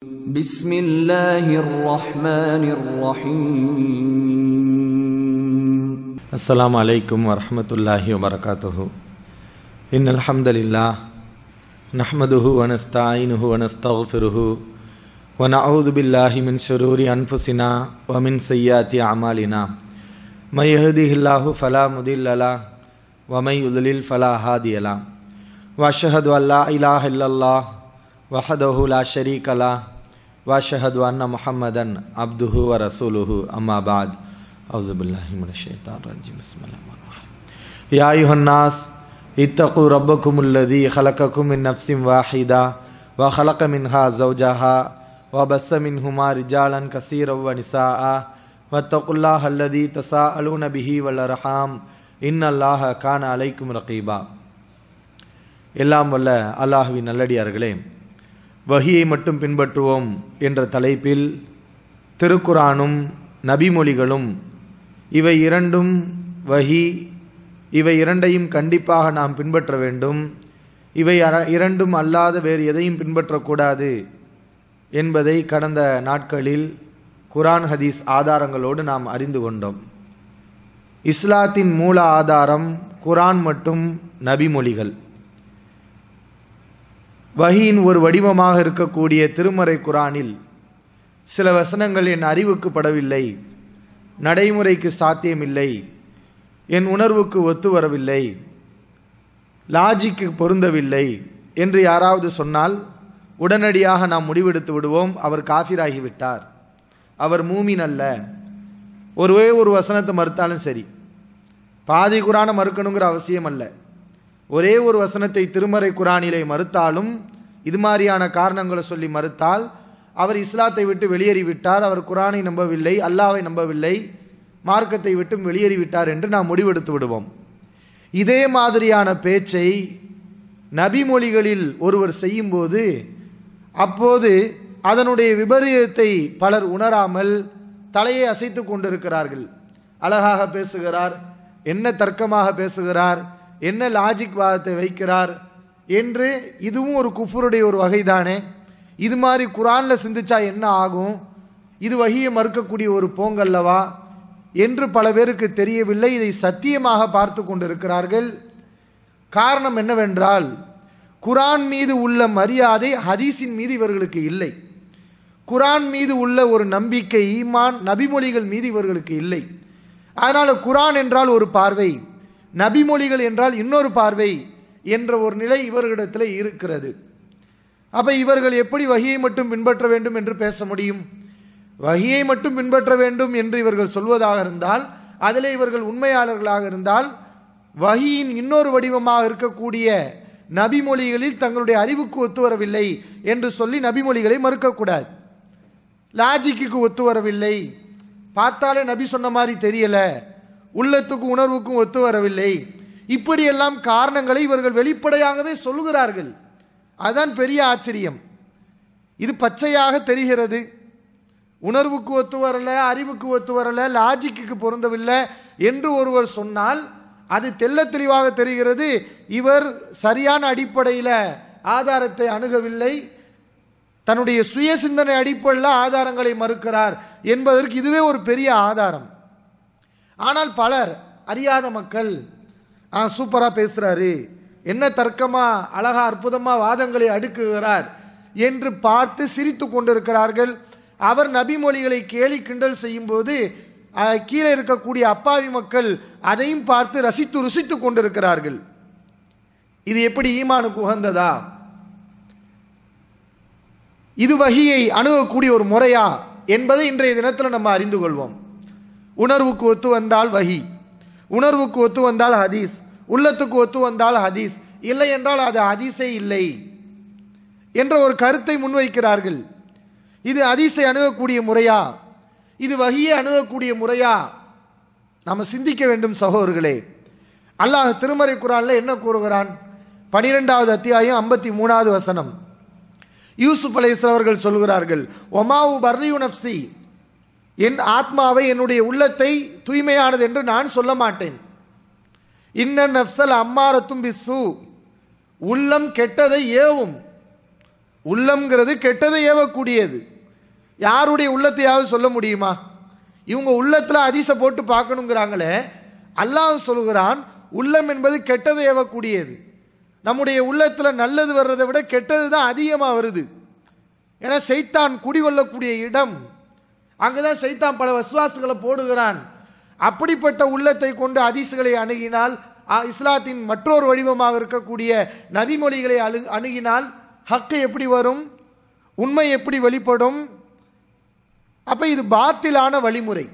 بسم الله الرحمن الرحيم السلام عليكم ورحمة الله وبركاته إن الحمد لله نحمده ونستعينه ونستغفره ونعوذ بالله من شرور أنفسنا ومن سيئات أعمالنا من يهده الله فلا مضل له ومن يضلل فلا هادي له وأشهد أن لا إله إلا الله وحده لا شريك له وأشهد أن محمدا عبده ورسوله أما بعد أعوذ بالله من الشيطان الرجيم بسم الله الرحمن الرحيم يا أيها الناس اتقوا ربكم الذي خلقكم من نفس واحدة وخلق منها زوجها وبث منهما رجالا كثيرا ونساء واتقوا الله الذي تساءلون به والأرحام إن الله كان عليكم رقيبا எல்லாம் வல்ல அல்லாஹுவின் நல்லடியார்களே வகியை மட்டும் பின்பற்றுவோம் என்ற தலைப்பில் திருக்குரானும் நபிமொழிகளும் இவை இரண்டும் வஹி இவை இரண்டையும் கண்டிப்பாக நாம் பின்பற்ற வேண்டும் இவை அர- இரண்டும் அல்லாத வேறு எதையும் பின்பற்றக்கூடாது என்பதை கடந்த நாட்களில் குரான் ஹதீஸ் ஆதாரங்களோடு நாம் அறிந்து கொண்டோம் இஸ்லாத்தின் மூல ஆதாரம் குரான் மற்றும் நபிமொழிகள் வஹியின் ஒரு வடிவமாக இருக்கக்கூடிய திருமறை குரானில் சில வசனங்கள் என் அறிவுக்கு படவில்லை நடைமுறைக்கு சாத்தியமில்லை என் உணர்வுக்கு ஒத்து வரவில்லை லாஜிக்கு பொருந்தவில்லை என்று யாராவது சொன்னால் உடனடியாக நாம் முடிவெடுத்து விடுவோம் அவர் காஃபிராகிவிட்டார் அவர் மூமின் அல்ல ஒருவே ஒரு வசனத்தை மறுத்தாலும் சரி பாதி குரானை மறுக்கணுங்கிற அவசியம் அல்ல ஒரே ஒரு வசனத்தை திருமறை குரானிலே மறுத்தாலும் இது மாதிரியான காரணங்களை சொல்லி மறுத்தால் அவர் இஸ்லாத்தை விட்டு வெளியேறிவிட்டார் அவர் குரானை நம்பவில்லை அல்லாவை நம்பவில்லை மார்க்கத்தை விட்டும் வெளியேறிவிட்டார் என்று நாம் முடிவெடுத்து விடுவோம் இதே மாதிரியான பேச்சை நபிமொழிகளில் ஒருவர் செய்யும்போது அப்போது அதனுடைய விபரீதத்தை பலர் உணராமல் தலையை அசைத்து கொண்டிருக்கிறார்கள் அழகாக பேசுகிறார் என்ன தர்க்கமாக பேசுகிறார் என்ன லாஜிக் வாதத்தை வைக்கிறார் என்று இதுவும் ஒரு குஃபருடைய ஒரு வகைதானே இது மாதிரி குரானில் சிந்திச்சா என்ன ஆகும் இது வகியை மறுக்கக்கூடிய ஒரு போங்கல்லவா என்று பல பேருக்கு தெரியவில்லை இதை சத்தியமாக பார்த்து கொண்டிருக்கிறார்கள் காரணம் என்னவென்றால் குரான் மீது உள்ள மரியாதை ஹதீஸின் மீது இவர்களுக்கு இல்லை குரான் மீது உள்ள ஒரு நம்பிக்கை ஈமான் நபிமொழிகள் மீது இவர்களுக்கு இல்லை அதனால் குரான் என்றால் ஒரு பார்வை நபிமொழிகள் என்றால் இன்னொரு பார்வை என்ற ஒரு நிலை இவர்களிடத்தில் இருக்கிறது அப்ப இவர்கள் எப்படி வகியை மட்டும் பின்பற்ற வேண்டும் என்று பேச முடியும் வகியை மட்டும் பின்பற்ற வேண்டும் என்று இவர்கள் சொல்வதாக இருந்தால் அதிலே இவர்கள் உண்மையாளர்களாக இருந்தால் வகியின் இன்னொரு வடிவமாக இருக்கக்கூடிய நபிமொழிகளில் தங்களுடைய அறிவுக்கு ஒத்து வரவில்லை என்று சொல்லி நபிமொழிகளை மறுக்கக்கூடாது லாஜிக்கு ஒத்து வரவில்லை பார்த்தாலே நபி சொன்ன மாதிரி தெரியல உள்ளத்துக்கும் உணர்வுக்கும் ஒத்து வரவில்லை இப்படியெல்லாம் காரணங்களை இவர்கள் வெளிப்படையாகவே சொல்கிறார்கள் அதுதான் பெரிய ஆச்சரியம் இது பச்சையாக தெரிகிறது உணர்வுக்கு ஒத்து வரல அறிவுக்கு ஒத்து வரல லாஜிக்கு பொருந்தவில்லை என்று ஒருவர் சொன்னால் அது தெள்ளத் தெளிவாக தெரிகிறது இவர் சரியான அடிப்படையில் ஆதாரத்தை அணுகவில்லை தன்னுடைய சுய சிந்தனை அடிப்படையில் ஆதாரங்களை மறுக்கிறார் என்பதற்கு இதுவே ஒரு பெரிய ஆதாரம் ஆனால் பலர் அறியாத மக்கள் ஆ சூப்பராக பேசுகிறாரு என்ன தர்க்கமா அழகா அற்புதமா வாதங்களை அடுக்குகிறார் என்று பார்த்து சிரித்து கொண்டிருக்கிறார்கள் அவர் நபிமொழிகளை கேலி கிண்டல் செய்யும்போது அஹ், கீழே இருக்கக்கூடிய அப்பாவி மக்கள் அதையும் பார்த்து ரசித்து ருசித்து கொண்டிருக்கிறார்கள் இது எப்படி ஈமானுக்கு உகந்ததா இது வகியை அணுகக்கூடிய ஒரு முறையா என்பதை இன்றைய தினத்தில் நம்ம அறிந்து கொள்வோம் உணர்வுக்கு ஒத்து வந்தால் வகி உணர்வுக்கு ஒத்து வந்தால் ஹதீஸ் உள்ளத்துக்கு ஒத்து வந்தால் ஹதீஸ் இல்லை என்றால் அது ஹதீஸே இல்லை என்ற ஒரு கருத்தை முன்வைக்கிறார்கள் இது ஹதீஸை அணுகக்கூடிய முறையா இது வகியை அணுகக்கூடிய முறையா நம்ம சிந்திக்க வேண்டும் சகோதரர்களே அல்லாஹ் திருமறை குரான்ல என்ன கூறுகிறான் பனிரெண்டாவது அத்தியாயம் ஐம்பத்தி மூணாவது வசனம் யூசுப் அலைஹிஸ்ஸலாம் அவர்கள் சொல்கிறார்கள் ஒமாவு பர்ரியூ நப்சி என் ஆத்மாவை என்னுடைய உள்ளத்தை தூய்மையானது என்று நான் சொல்ல மாட்டேன் இன்ன நப்சல் அம்மாரத்தும் பிஸ்ஸு உள்ளம் கெட்டதை ஏவும் உள்ளம்ங்கிறது கெட்டதை ஏவக்கூடியது யாருடைய உள்ளத்தையாவது சொல்ல முடியுமா இவங்க உள்ளத்தில் அதிச போட்டு பார்க்கணுங்கிறாங்களே அல்லாஹ் சொல்கிறான் உள்ளம் என்பது கெட்டதை ஏவக்கூடியது நம்முடைய உள்ளத்தில் நல்லது வர்றதை விட கெட்டது தான் அதிகமாக வருது ஏன்னா சைத்தான் குடிகொள்ளக்கூடிய இடம் அங்குதான் சைத்தான் பல வசுவாசுகளை போடுகிறான் அப்படிப்பட்ட உள்ளத்தை கொண்டு அதிசுகளை அணுகினால் ஆ, இஸ்லாத்தின் மற்றொரு வடிவமாக இருக்கக்கூடிய நபிமொழிகளை அழு அணுகினால் ஹக்கு எப்படி வரும் உண்மை எப்படி வெளிப்படும் அப்ப இது பாத்திலான வழிமுறை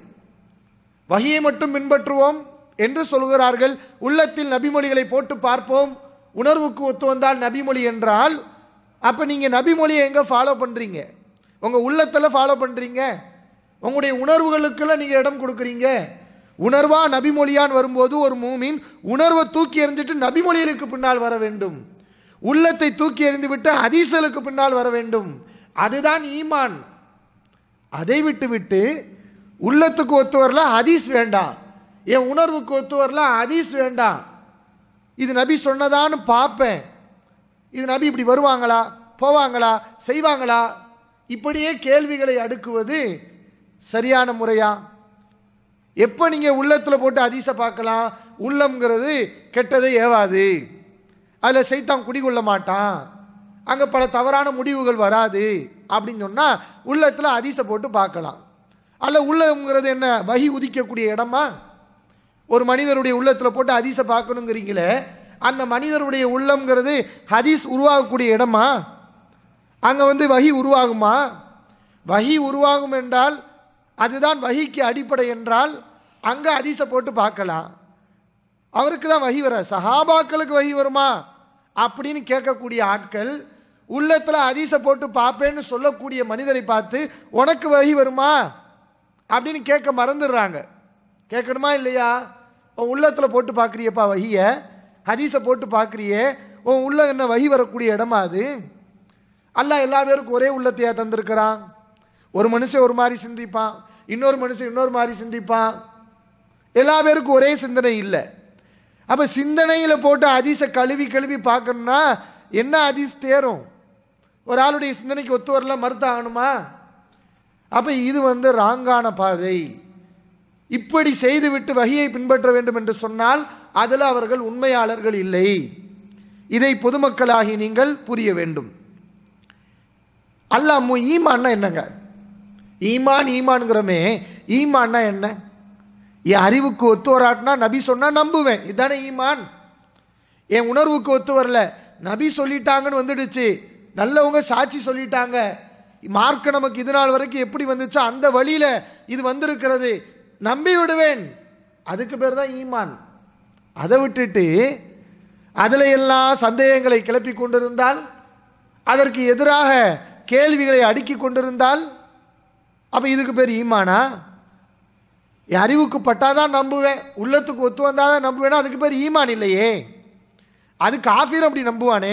வகையை மட்டும் பின்பற்றுவோம் என்று சொல்கிறார்கள் உள்ளத்தில் நபிமொழிகளை போட்டு பார்ப்போம் உணர்வுக்கு ஒத்து வந்தால் நபிமொழி என்றால் அப்ப நீங்க நபிமொழியை எங்க ஃபாலோ பண்றீங்க உங்க உள்ளத்துல ஃபாலோ பண்றீங்க உங்களுடைய உணர்வுகளுக்கெல்லாம் நீங்க இடம் கொடுக்குறீங்க உணர்வா நபிமொழியான் வரும்போது ஒரு மூமின் உணர்வை தூக்கி எறிஞ்சிட்டு நபிமொழிகளுக்கு பின்னால் வர வேண்டும் உள்ளத்தை தூக்கி எறிந்து விட்டு ஹதீஸ்களுக்கு பின்னால் வர வேண்டும் அதுதான் ஈமான் அதை விட்டு விட்டு உள்ளத்துக்கு ஒத்து வரல ஹதீஸ் வேண்டாம் என் உணர்வுக்கு ஒத்து வரல ஹதீஸ் வேண்டாம் இது நபி சொன்னதான்னு பார்ப்பேன் இது நபி இப்படி வருவாங்களா போவாங்களா செய்வாங்களா இப்படியே கேள்விகளை அடுக்குவது சரியான முறையா எப்போ நீங்கள் உள்ளத்தில் போட்டு ஹதீஸை பார்க்கலாம் உள்ளம்ங்கிறது கெட்டதை ஏவாது அதில் சைத்தான் குடிகொள்ள மாட்டான் அங்கே பல தவறான முடிவுகள் வராது அப்படின்னு சொன்னால் உள்ளத்தில் ஹதீஸை போட்டு பார்க்கலாம் அல்ல உள்ளம்ங்கிறது என்ன வகி உதிக்கக்கூடிய இடமா ஒரு மனிதருடைய உள்ளத்தில் போட்டு ஹதீஸை பார்க்கணுங்கிறீங்களே அந்த மனிதருடைய உள்ளம்ங்கிறது ஹதீஸ் உருவாகக்கூடிய இடமா அங்கே வந்து வகி உருவாகுமா வகி உருவாகும் என்றால் அதுதான் வகிக்கு அடிப்படை என்றால் அங்கே ஹதீஸை போட்டு பார்க்கலாம் அவருக்கு தான் வகி வர சஹாபாக்களுக்கு வகி வருமா அப்படின்னு கேட்கக்கூடிய ஆட்கள் உள்ளத்தில் ஹதீஸை போட்டு பார்ப்பேன்னு சொல்லக்கூடிய மனிதரை பார்த்து உனக்கு வகி வருமா அப்படின்னு கேட்க மறந்துடுறாங்க கேட்கணுமா இல்லையா உன் உள்ளத்தில் போட்டு பார்க்குறியப்பா வகிய ஹதீஸை போட்டு பார்க்குறியே உன் உள்ள என்ன வகி வரக்கூடிய இடமா அது அல்லாஹ் எல்லா பேருக்கும் ஒரே உள்ளத்தையா தந்திருக்கிறான் ஒரு மனுஷன் ஒரு மாதிரி சிந்திப்பான் இன்னொரு மனுஷன் இன்னொரு மாதிரி சிந்திப்பான் எல்லா பேருக்கும் ஒரே சிந்தனை இல்லை அப்போ சிந்தனையில் போட்டு ஹதீஸை கழுவி கழுவி பார்க்கணும்னா என்ன ஹதீஸ் தேரும் ஒரு ஆளுடைய சிந்தனைக்கு ஒத்து வரல மறுத்து ஆகணுமா அப்போ இது வந்து ராங்கான பாதை இப்படி செய்துவிட்டு வகையை பின்பற்ற வேண்டும் என்று சொன்னால் அதில் அவர்கள் உண்மையாளர்கள் இல்லை இதை பொதுமக்களாகி நீங்கள் புரிய வேண்டும் அல்லாமு ஈமான்னா என்னங்க ஈமான் ஈமான்ங்கிறோமே ஈமான்னா என்ன என் அறிவுக்கு ஒத்து வராட்டினா நபி சொன்னா நம்புவேன் இதுதானே ஈமான் என் உணர்வுக்கு ஒத்து வரல நபி சொல்லிட்டாங்கன்னு வந்துடுச்சு நல்லவங்க சாட்சி சொல்லிட்டாங்க மார்க் நமக்கு இது நாள் வரைக்கும் எப்படி வந்துச்சோ அந்த வழியில இது வந்திருக்கிறது நம்பி விடுவேன் அதுக்கு பேர் தான் ஈமான் அதை விட்டுட்டு அதில் எல்லாம் சந்தேகங்களை கிளப்பி கொண்டிருந்தால் அதற்கு எதிராக கேள்விகளை அடுக்கி கொண்டிருந்தால் அப்போ இதுக்கு பேர் ஈமானா என் அறிவுக்கு பட்டாதான் நம்புவேன் உள்ளத்துக்கு ஒத்து வந்தாதான் நம்புவேனா அதுக்கு பேர் ஈமான் இல்லையே அது காஃபீர் அப்படி நம்புவானே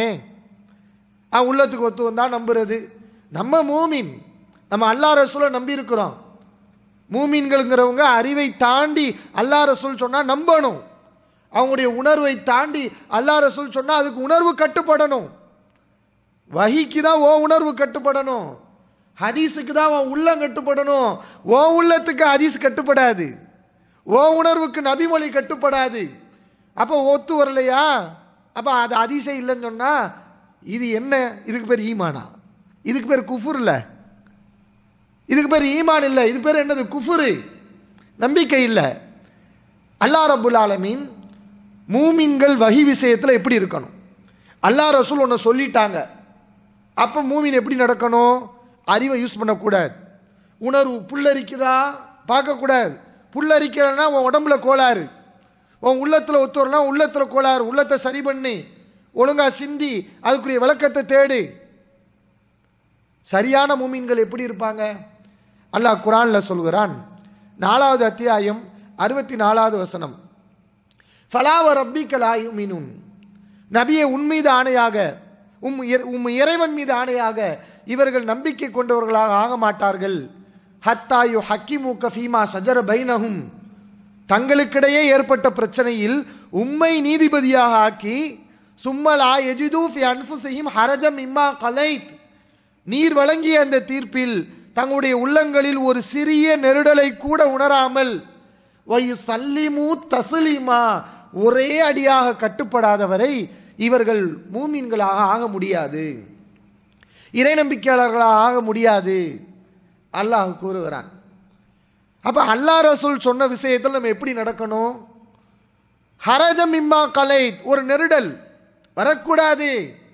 ஆ உள்ளத்துக்கு ஒத்து வந்தா நம்புறது நம்ம மூமின் நம்ம அல்லா ரசூலை நம்பி இருக்கிறோம் மூமின்கள்ங்கிறவங்க அறிவை தாண்டி அல்லா ரசூல் சொன்னா நம்பணும் அவங்களுடைய உணர்வை தாண்டி அல்லா ரசூல் சொன்னா அதுக்கு உணர்வு கட்டுப்படணும் வஹிக்கு தான் ஓ உணர்வு கட்டுப்படணும் ஹதீஸுக்கு தான் உன் உள்ளம் கட்டுப்படணும் ஓ உள்ளத்துக்கு ஹதீஸ் கட்டுப்படாது ஓ உணர்வுக்கு நபிமொழி கட்டுப்படாது அப்போ ஒத்து வரலையா அப்போ அது ஹதீஸே இல்லைன்னு சொன்னா இது என்ன இதுக்கு பேர் ஈமானா இதுக்கு பேர் குஃபுர் இல்லை இதுக்கு பேர் ஈமான் இல்லை இது பேர் என்னது குஃபுரு நம்பிக்கை இல்லை அல்லாஹ் ரபுல் ஆலமீன் மூமின்கள் வகி விஷயத்தில் எப்படி இருக்கணும் அல்லாஹ் ரசூல் ஒன்று சொல்லிட்டாங்க அப்போ மூமின் எப்படி நடக்கணும் அறிவை யூஸ் பண்ணக்கூடாது உணர்வு புல்லரிக்குதா பார்க்கக்கூடாது புல்லரிக்கலைன்னா உன் உடம்புல கோளாறு உன் உள்ளத்தில் ஒத்து வரலாம் உள்ளத்தில் கோளாறு உள்ளத்தை சரி பண்ணி ஒழுங்கா சிந்தி அதுக்குரிய விளக்கத்தை தேடு சரியான மூமின்கள் எப்படி இருப்பாங்க அல்லாஹ் குரான்ல சொல்கிறான் நாலாவது அத்தியாயம் அறுபத்தி நாலாவது வசனம் ஃபலாவ ரப்பிக்கலாயு மீனுன் நபியை உன் மீது ஆணையாக உம் இற- உம் இறைவன் மீது ஆணையாக இவர்கள் நம்பிக்கை கொண்டவர்களாக ஆக மாட்டார்கள் ஹத்தாயு ஹக்கிமூக்க ஃபீமா சஜர பைனஹும் தங்களுக்கிடையே ஏற்பட்ட பிரச்சனையில் உம்மை நீதிபதியாக ஆக்கி சும்மலா எஜிது ஃபி அன்ஃபுசிஹிம் ஹரஜம் இம்மா கலைத் நீர் வழங்கிய அந்த தீர்ப்பில் தங்களுடைய உள்ளங்களில் ஒரு சிறிய நெருடலை கூட உணராமல் வயு சல்லிமு தசுலிமா ஒரே அடியாக கட்டுப்படாதவரை இவர்கள் மூமின்களாக ஆக முடியாது இறை நம்பிக்கையாளர்களாக ஆக முடியாது அல்லாஹ் கூறுகிறான் அப்ப அல்லாஹ் ரசூல் சொன்ன விஷயத்தில் நம்ம எப்படி நடக்கணும் ஹரஜம் இம்மா கலை ஒரு நெருடல் வரக்கூடாது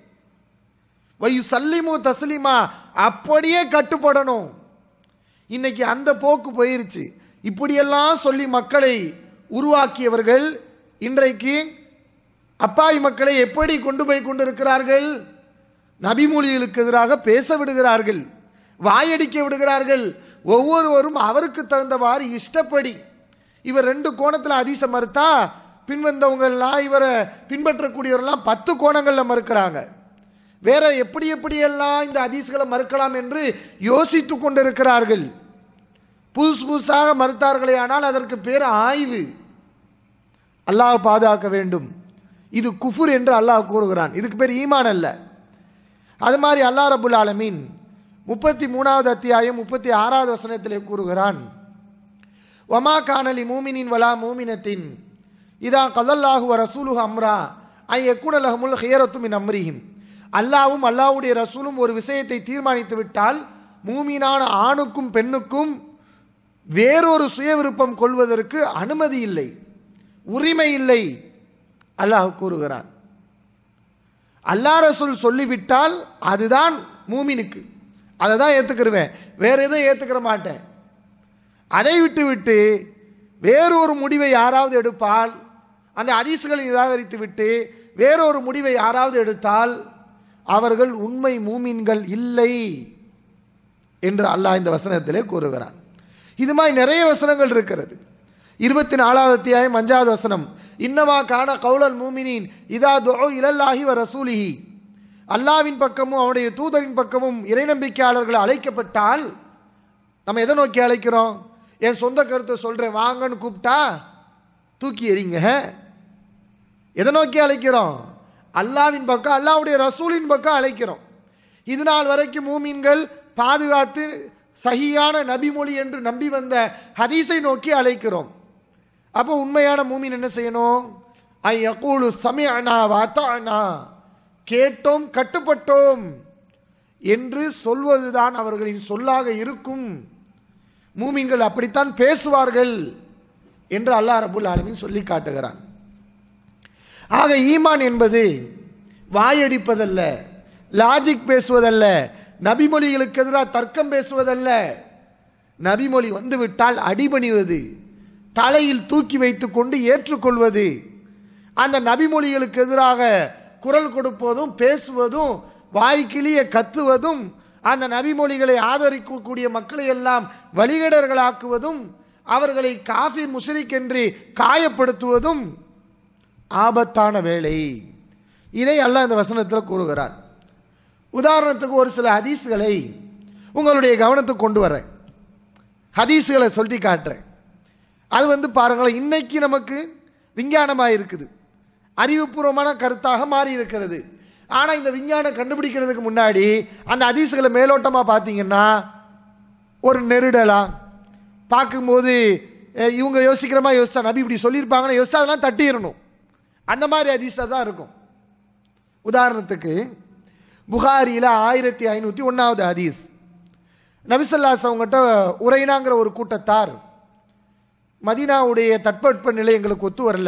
வயு சல்லிமு தஸ்லிமா அப்படியே கட்டுப்படணும் இன்னைக்கு அந்த போக்கு போயிருச்சு இப்படியெல்லாம் சொல்லி மக்களை உருவாக்கியவர்கள் இன்றைக்கு அப்பாவி மக்களை எப்படி கொண்டு போய் கொண்டிருக்கிறார்கள் நபிமொழிகளுக்கு எதிராக பேச விடுகிறார்கள் வாயடிக்க விடுகிறார்கள் ஒவ்வொருவரும் அவருக்கு தகுந்தவாறு இஷ்டப்படி இவர் ரெண்டு கோணத்தில் அதிச மறுத்தா பின்வந்தவங்கெல்லாம் இவரை பின்பற்றக்கூடியவரெல்லாம் பத்து கோணங்களில் மறுக்கிறாங்க வேற எப்படி எப்படியெல்லாம் இந்த ஹதீஸ்களை மறுக்கலாம் என்று யோசித்து கொண்டிருக்கிறார்கள் புதுசு புதுசாக மறுத்தார்களே ஆனால் அதற்கு பேர் ஆய்வு அல்லாஹ் பாதுகாக்க வேண்டும் இது குஃபுர் என்று அல்லாஹ் கூறுகிறான் இதுக்கு பேர் ஈமான் அல்ல அது மாதிரி அல்லாஹ் ரபுல் ஆலமீன் முப்பத்தி மூணாவது அத்தியாயம் முப்பத்தி ஆறாவது வசனத்திலே கூறுகிறான் வமா கானலி மூமினின் வலா மூமினத்தின் இதா கல்லல்லாஹு வ ரசூலுஹு அம்ரா ஐ எக்குனலஹமுல் ஹியரத்து மின் அம்ரிஹிம் அல்லாவும் அல்லாவுடைய ரசூலும் ஒரு விஷயத்தை தீர்மானித்து விட்டால் மூமினான ஆணுக்கும் பெண்ணுக்கும் வேறொரு சுய விருப்பம் கொள்வதற்கு அனுமதி இல்லை உரிமை இல்லை அல்லாஹ் கூறுகிறான் அல்லா ரசூல் சொல்லிவிட்டால் அதுதான் மூமினுக்கு அதை தான் ஏற்றுக்கிருவேன் வேற எதுவும் ஏற்றுக்கிற மாட்டேன் அதை விட்டு விட்டு வேறொரு முடிவை யாராவது எடுப்பால் அந்த அதிசுகளை நிராகரித்து விட்டு வேறொரு முடிவை யாராவது எடுத்தால் அவர்கள் உண்மை மூமின்கள் இல்லை என்று அல்லாஹ் இந்த வசனத்திலே கூறுகிறான் இது மாதிரி நிறைய வசனங்கள் இருக்கிறது இருபத்தி நாலாவது அத்தியாயம் அஞ்சாவது வசனம் இன்னமா காண கவுலல் மூமினின் இதா துஓ இலல்லாஹி வ ரசூலிஹி அல்லாவின் பக்கமும் அவனுடைய தூதரின் பக்கமும் இறை நம்பிக்கையாளர்கள் அழைக்கப்பட்டால் நம்ம எதை நோக்கி அழைக்கிறோம் என் சொந்த கருத்தை சொல்றேன் வாங்கன்னு கூப்பிட்டா தூக்கி எறிங்க எதை நோக்கி அழைக்கிறோம் அல்லாவின் பக்கம் அல்லாவுடைய ரசூலின் பக்கம் அழைக்கிறோம் இது நாள் வரைக்கும் மூமீன்கள் பாதுகாத்து சகியான நபிமொழி என்று நம்பி வந்த ஹதீஸை நோக்கி அழைக்கிறோம் அப்போ உண்மையான மூமின் என்ன செய்யணும் ஐ யகூலு சமயனா வாத்தானா கேட்டோம் கட்டுப்பட்டோம் என்று சொல்வதுதான் அவர்களின் சொல்லாக இருக்கும் மூமின்கள் அப்படித்தான் பேசுவார்கள் என்று அல்லாஹ் ரபுல் ஆலமின் சொல்லி காட்டுகிறான் ஆக ஈமான் என்பது வாயடிப்பதல்ல லாஜிக் பேசுவதல்ல நபிமொழிகளுக்கு எதிராக தர்க்கம் பேசுவதல்ல நபிமொழி வந்துவிட்டால் அடிபணிவது தலையில் தூக்கி வைத்துக் கொண்டு ஏற்றுக்கொள்வது அந்த நபிமொழிகளுக்கு எதிராக குரல் கொடுப்பதும் பேசுவதும் வாய்க்கிளிய கத்துவதும் அந்த நபிமொழிகளை ஆதரிக்கக்கூடிய மக்களை எல்லாம் வழிகடர்களாக்குவதும் அவர்களை காஃபி முஷரிக் என்று காயப்படுத்துவதும் ஆபத்தான வேலை இதை அல்லாஹ் இந்த வசனத்தில் கூறுகிறார் உதாரணத்துக்கு ஒரு சில ஹதீஸ்களை உங்களுடைய கவனத்துக்கு கொண்டு வரேன் ஹதீஸ்களை சொல்லி காட்டுறேன் அது வந்து பாருங்களேன் இன்னைக்கு நமக்கு விஞ்ஞானமாக இருக்குது அறிவுபூர்வமான கருத்தாக மாறி இருக்கிறது ஆனால் இந்த விஞ்ஞானம் கண்டுபிடிக்கிறதுக்கு முன்னாடி அந்த ஹதீஸ்களை மேலோட்டமாக பார்த்தீங்கன்னா ஒரு நெருடலா பார்க்கும்போது அஹ், இவங்க யோசிக்கிற மாதிரி யோசிச்சா நபி இப்படி சொல்லியிருப்பாங்கன்னு யோசிச்சா அதெல்லாம் தட்டிடணும் அந்த மாதிரி ஹதீஸாக தான் இருக்கும் உதாரணத்துக்கு புகாரியில் ஆயிரத்தி ஐநூற்றி ஒன்றாவது ஹதீஸ் நபிசல்லாஸ் அவங்ககிட்ட உரைனாங்கிற ஒரு கூட்டத்தார் மதீனாவுடைய தட்பவெட்ப நிலை எங்களுக்கு ஒத்து வரல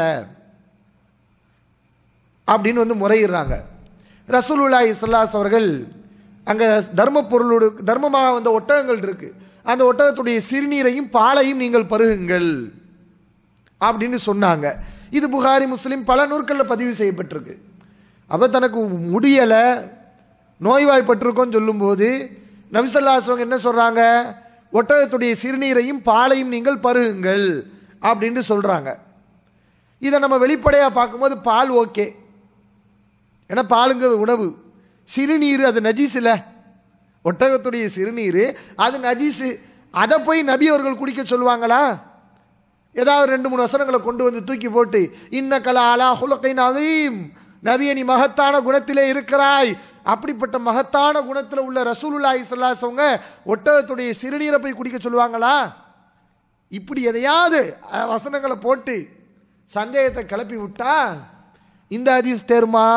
அப்படின்னு வந்து முறையிடுறாங்க ரசூலுல்லாஹி ஸல்லல்லாஹு அவர்கள் அங்கே தர்ம பொருளோடு தர்மமாக வந்த ஒட்டகங்கள் இருக்கு அந்த ஒட்டகத்துடைய சிறுநீரையும் பாலையும் நீங்கள் பருகுங்கள் அப்படின்னு சொன்னாங்க இது புகாரி முஸ்லீம் பல நூற்களில் பதிவு செய்யப்பட்டிருக்கு அப்போ தனக்கு முடியலை நோய்வாய்ப்பட்டிருக்கோன்னு சொல்லும்போது நபிசல்லாஸ்வங்க என்ன சொல்கிறாங்க ஒட்டகத்துடைய சிறுநீரையும் பாலையும் நீங்கள் பருகுங்கள் அப்படின்னு சொல்கிறாங்க இதை நம்ம வெளிப்படையாக பார்க்கும்போது பால் ஓகே ஏன்னா பாலுங்கிறது உணவு சிறுநீர் அது நஜீஸ் இல்லை ஒட்டகத்துடைய சிறுநீர் அது நஜீஸு அதை போய் நபி அவர்கள் குடிக்க சொல்லுவாங்களா ஏதாவது ரெண்டு மூணு வசனங்களை கொண்டு வந்து தூக்கி போட்டு இன்ன கலா அலா ஹுலக்கைன் அதையும் நபியை நீ மகத்தான குணத்திலே இருக்கிறாய் அப்படிப்பட்ட மகத்தான குணத்தில் உள்ள ரசூலுல்லாஹி ஸல்லல்லாஹு ஒட்டகத்துடைய சிறுநீரை போய் குடிக்க சொல்லுவாங்களா இப்படி எதையாவது அஹ், வசனங்களை போட்டு சந்தேகத்தை கிளப்பி விட்டா இந்த ஹதீஸ் தேருமா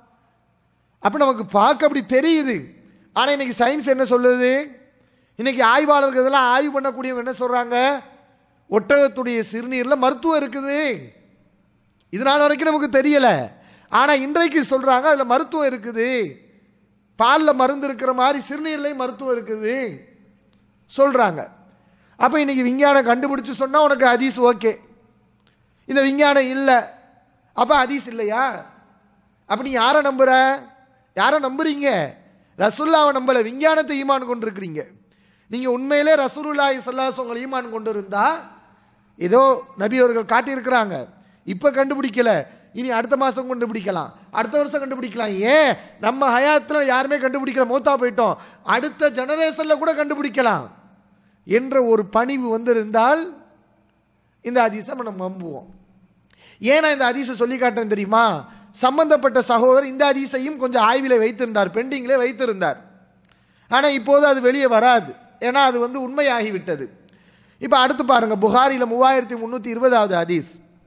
அப்ப நமக்கு பார்க்க அப்படி தெரியுது ஆனா இன்னைக்கு சயின்ஸ் என்ன சொல்லுது இன்னைக்கு ஆய்வாளர்கள் இதெல்லாம் ஆய்வு பண்ணக்கூடியவங்க என்ன சொல்றாங்க ஒட்டகத்துடைய சிறுநீர்ல மருத்துவம் இருக்குது இது நாள் வரைக்கும் நமக்கு தெரியல ஆனா இன்றைக்கு சொல்றாங்க அதுல மருத்துவம் இருக்குது பாலில் மருந்து இருக்கிற மாதிரி சிறுநீர்லையும் மருத்துவம் இருக்குது சொல்றாங்க அப்ப இன்னைக்கு விஞ்ஞானம் கண்டுபிடிச்சு சொன்னா உனக்கு ஹதீஸ் ஓகே இந்த விஞ்ஞானம் இல்லை அப்ப ஹதீஸ் இல்லையா அப்ப நீ யாரை நம்புற யாரை நம்புறீங்க ரசுல்லாவை நம்பல விஞ்ஞானத்தை ஈமான் கொண்டிருக்கிறீங்க நீங்க உண்மையிலே ரசூலுல்லாஹி ஸல்லல்லாஹு உங்களை ஈமான் கொண்டு இருந்தா ஏதோ நபி அவர்கள் காட்டியிருக்கிறாங்க இப்ப கண்டுபிடிக்கல இனி அடுத்த மாசம் கண்டுபிடிக்கலாம் அடுத்த வருஷம் கண்டுபிடிக்கலாம் ஏன் நம்ம ஹயாத்துல யாருமே கண்டுபிடிக்கல மூத்தா போயிட்டோம் அடுத்த ஜெனரேஷன்ல கூட கண்டுபிடிக்கலாம் என்ற ஒரு பணிவு வந்திருந்தால் இந்த ஹதீஸை நம்ம நம்புவோம் ஏன் நான் இந்த ஹதீஸை சொல்லி காட்டுறேன் தெரியுமா சம்பந்தப்பட்ட சகோதரர் இந்த ஹதீஸையும் கொஞ்சம் ஆய்விலே வைத்திருந்தார் பெண்டிங்கிலே வைத்திருந்தார் ஆனால் இப்போது அது வெளியே வராது ஏன்னா அது வந்து உண்மையாகிவிட்டது இப்போ அடுத்து பாருங்க புகாரியில் மூவாயிரத்தி முந்நூற்றி இருபதாவது ஹதீஸ்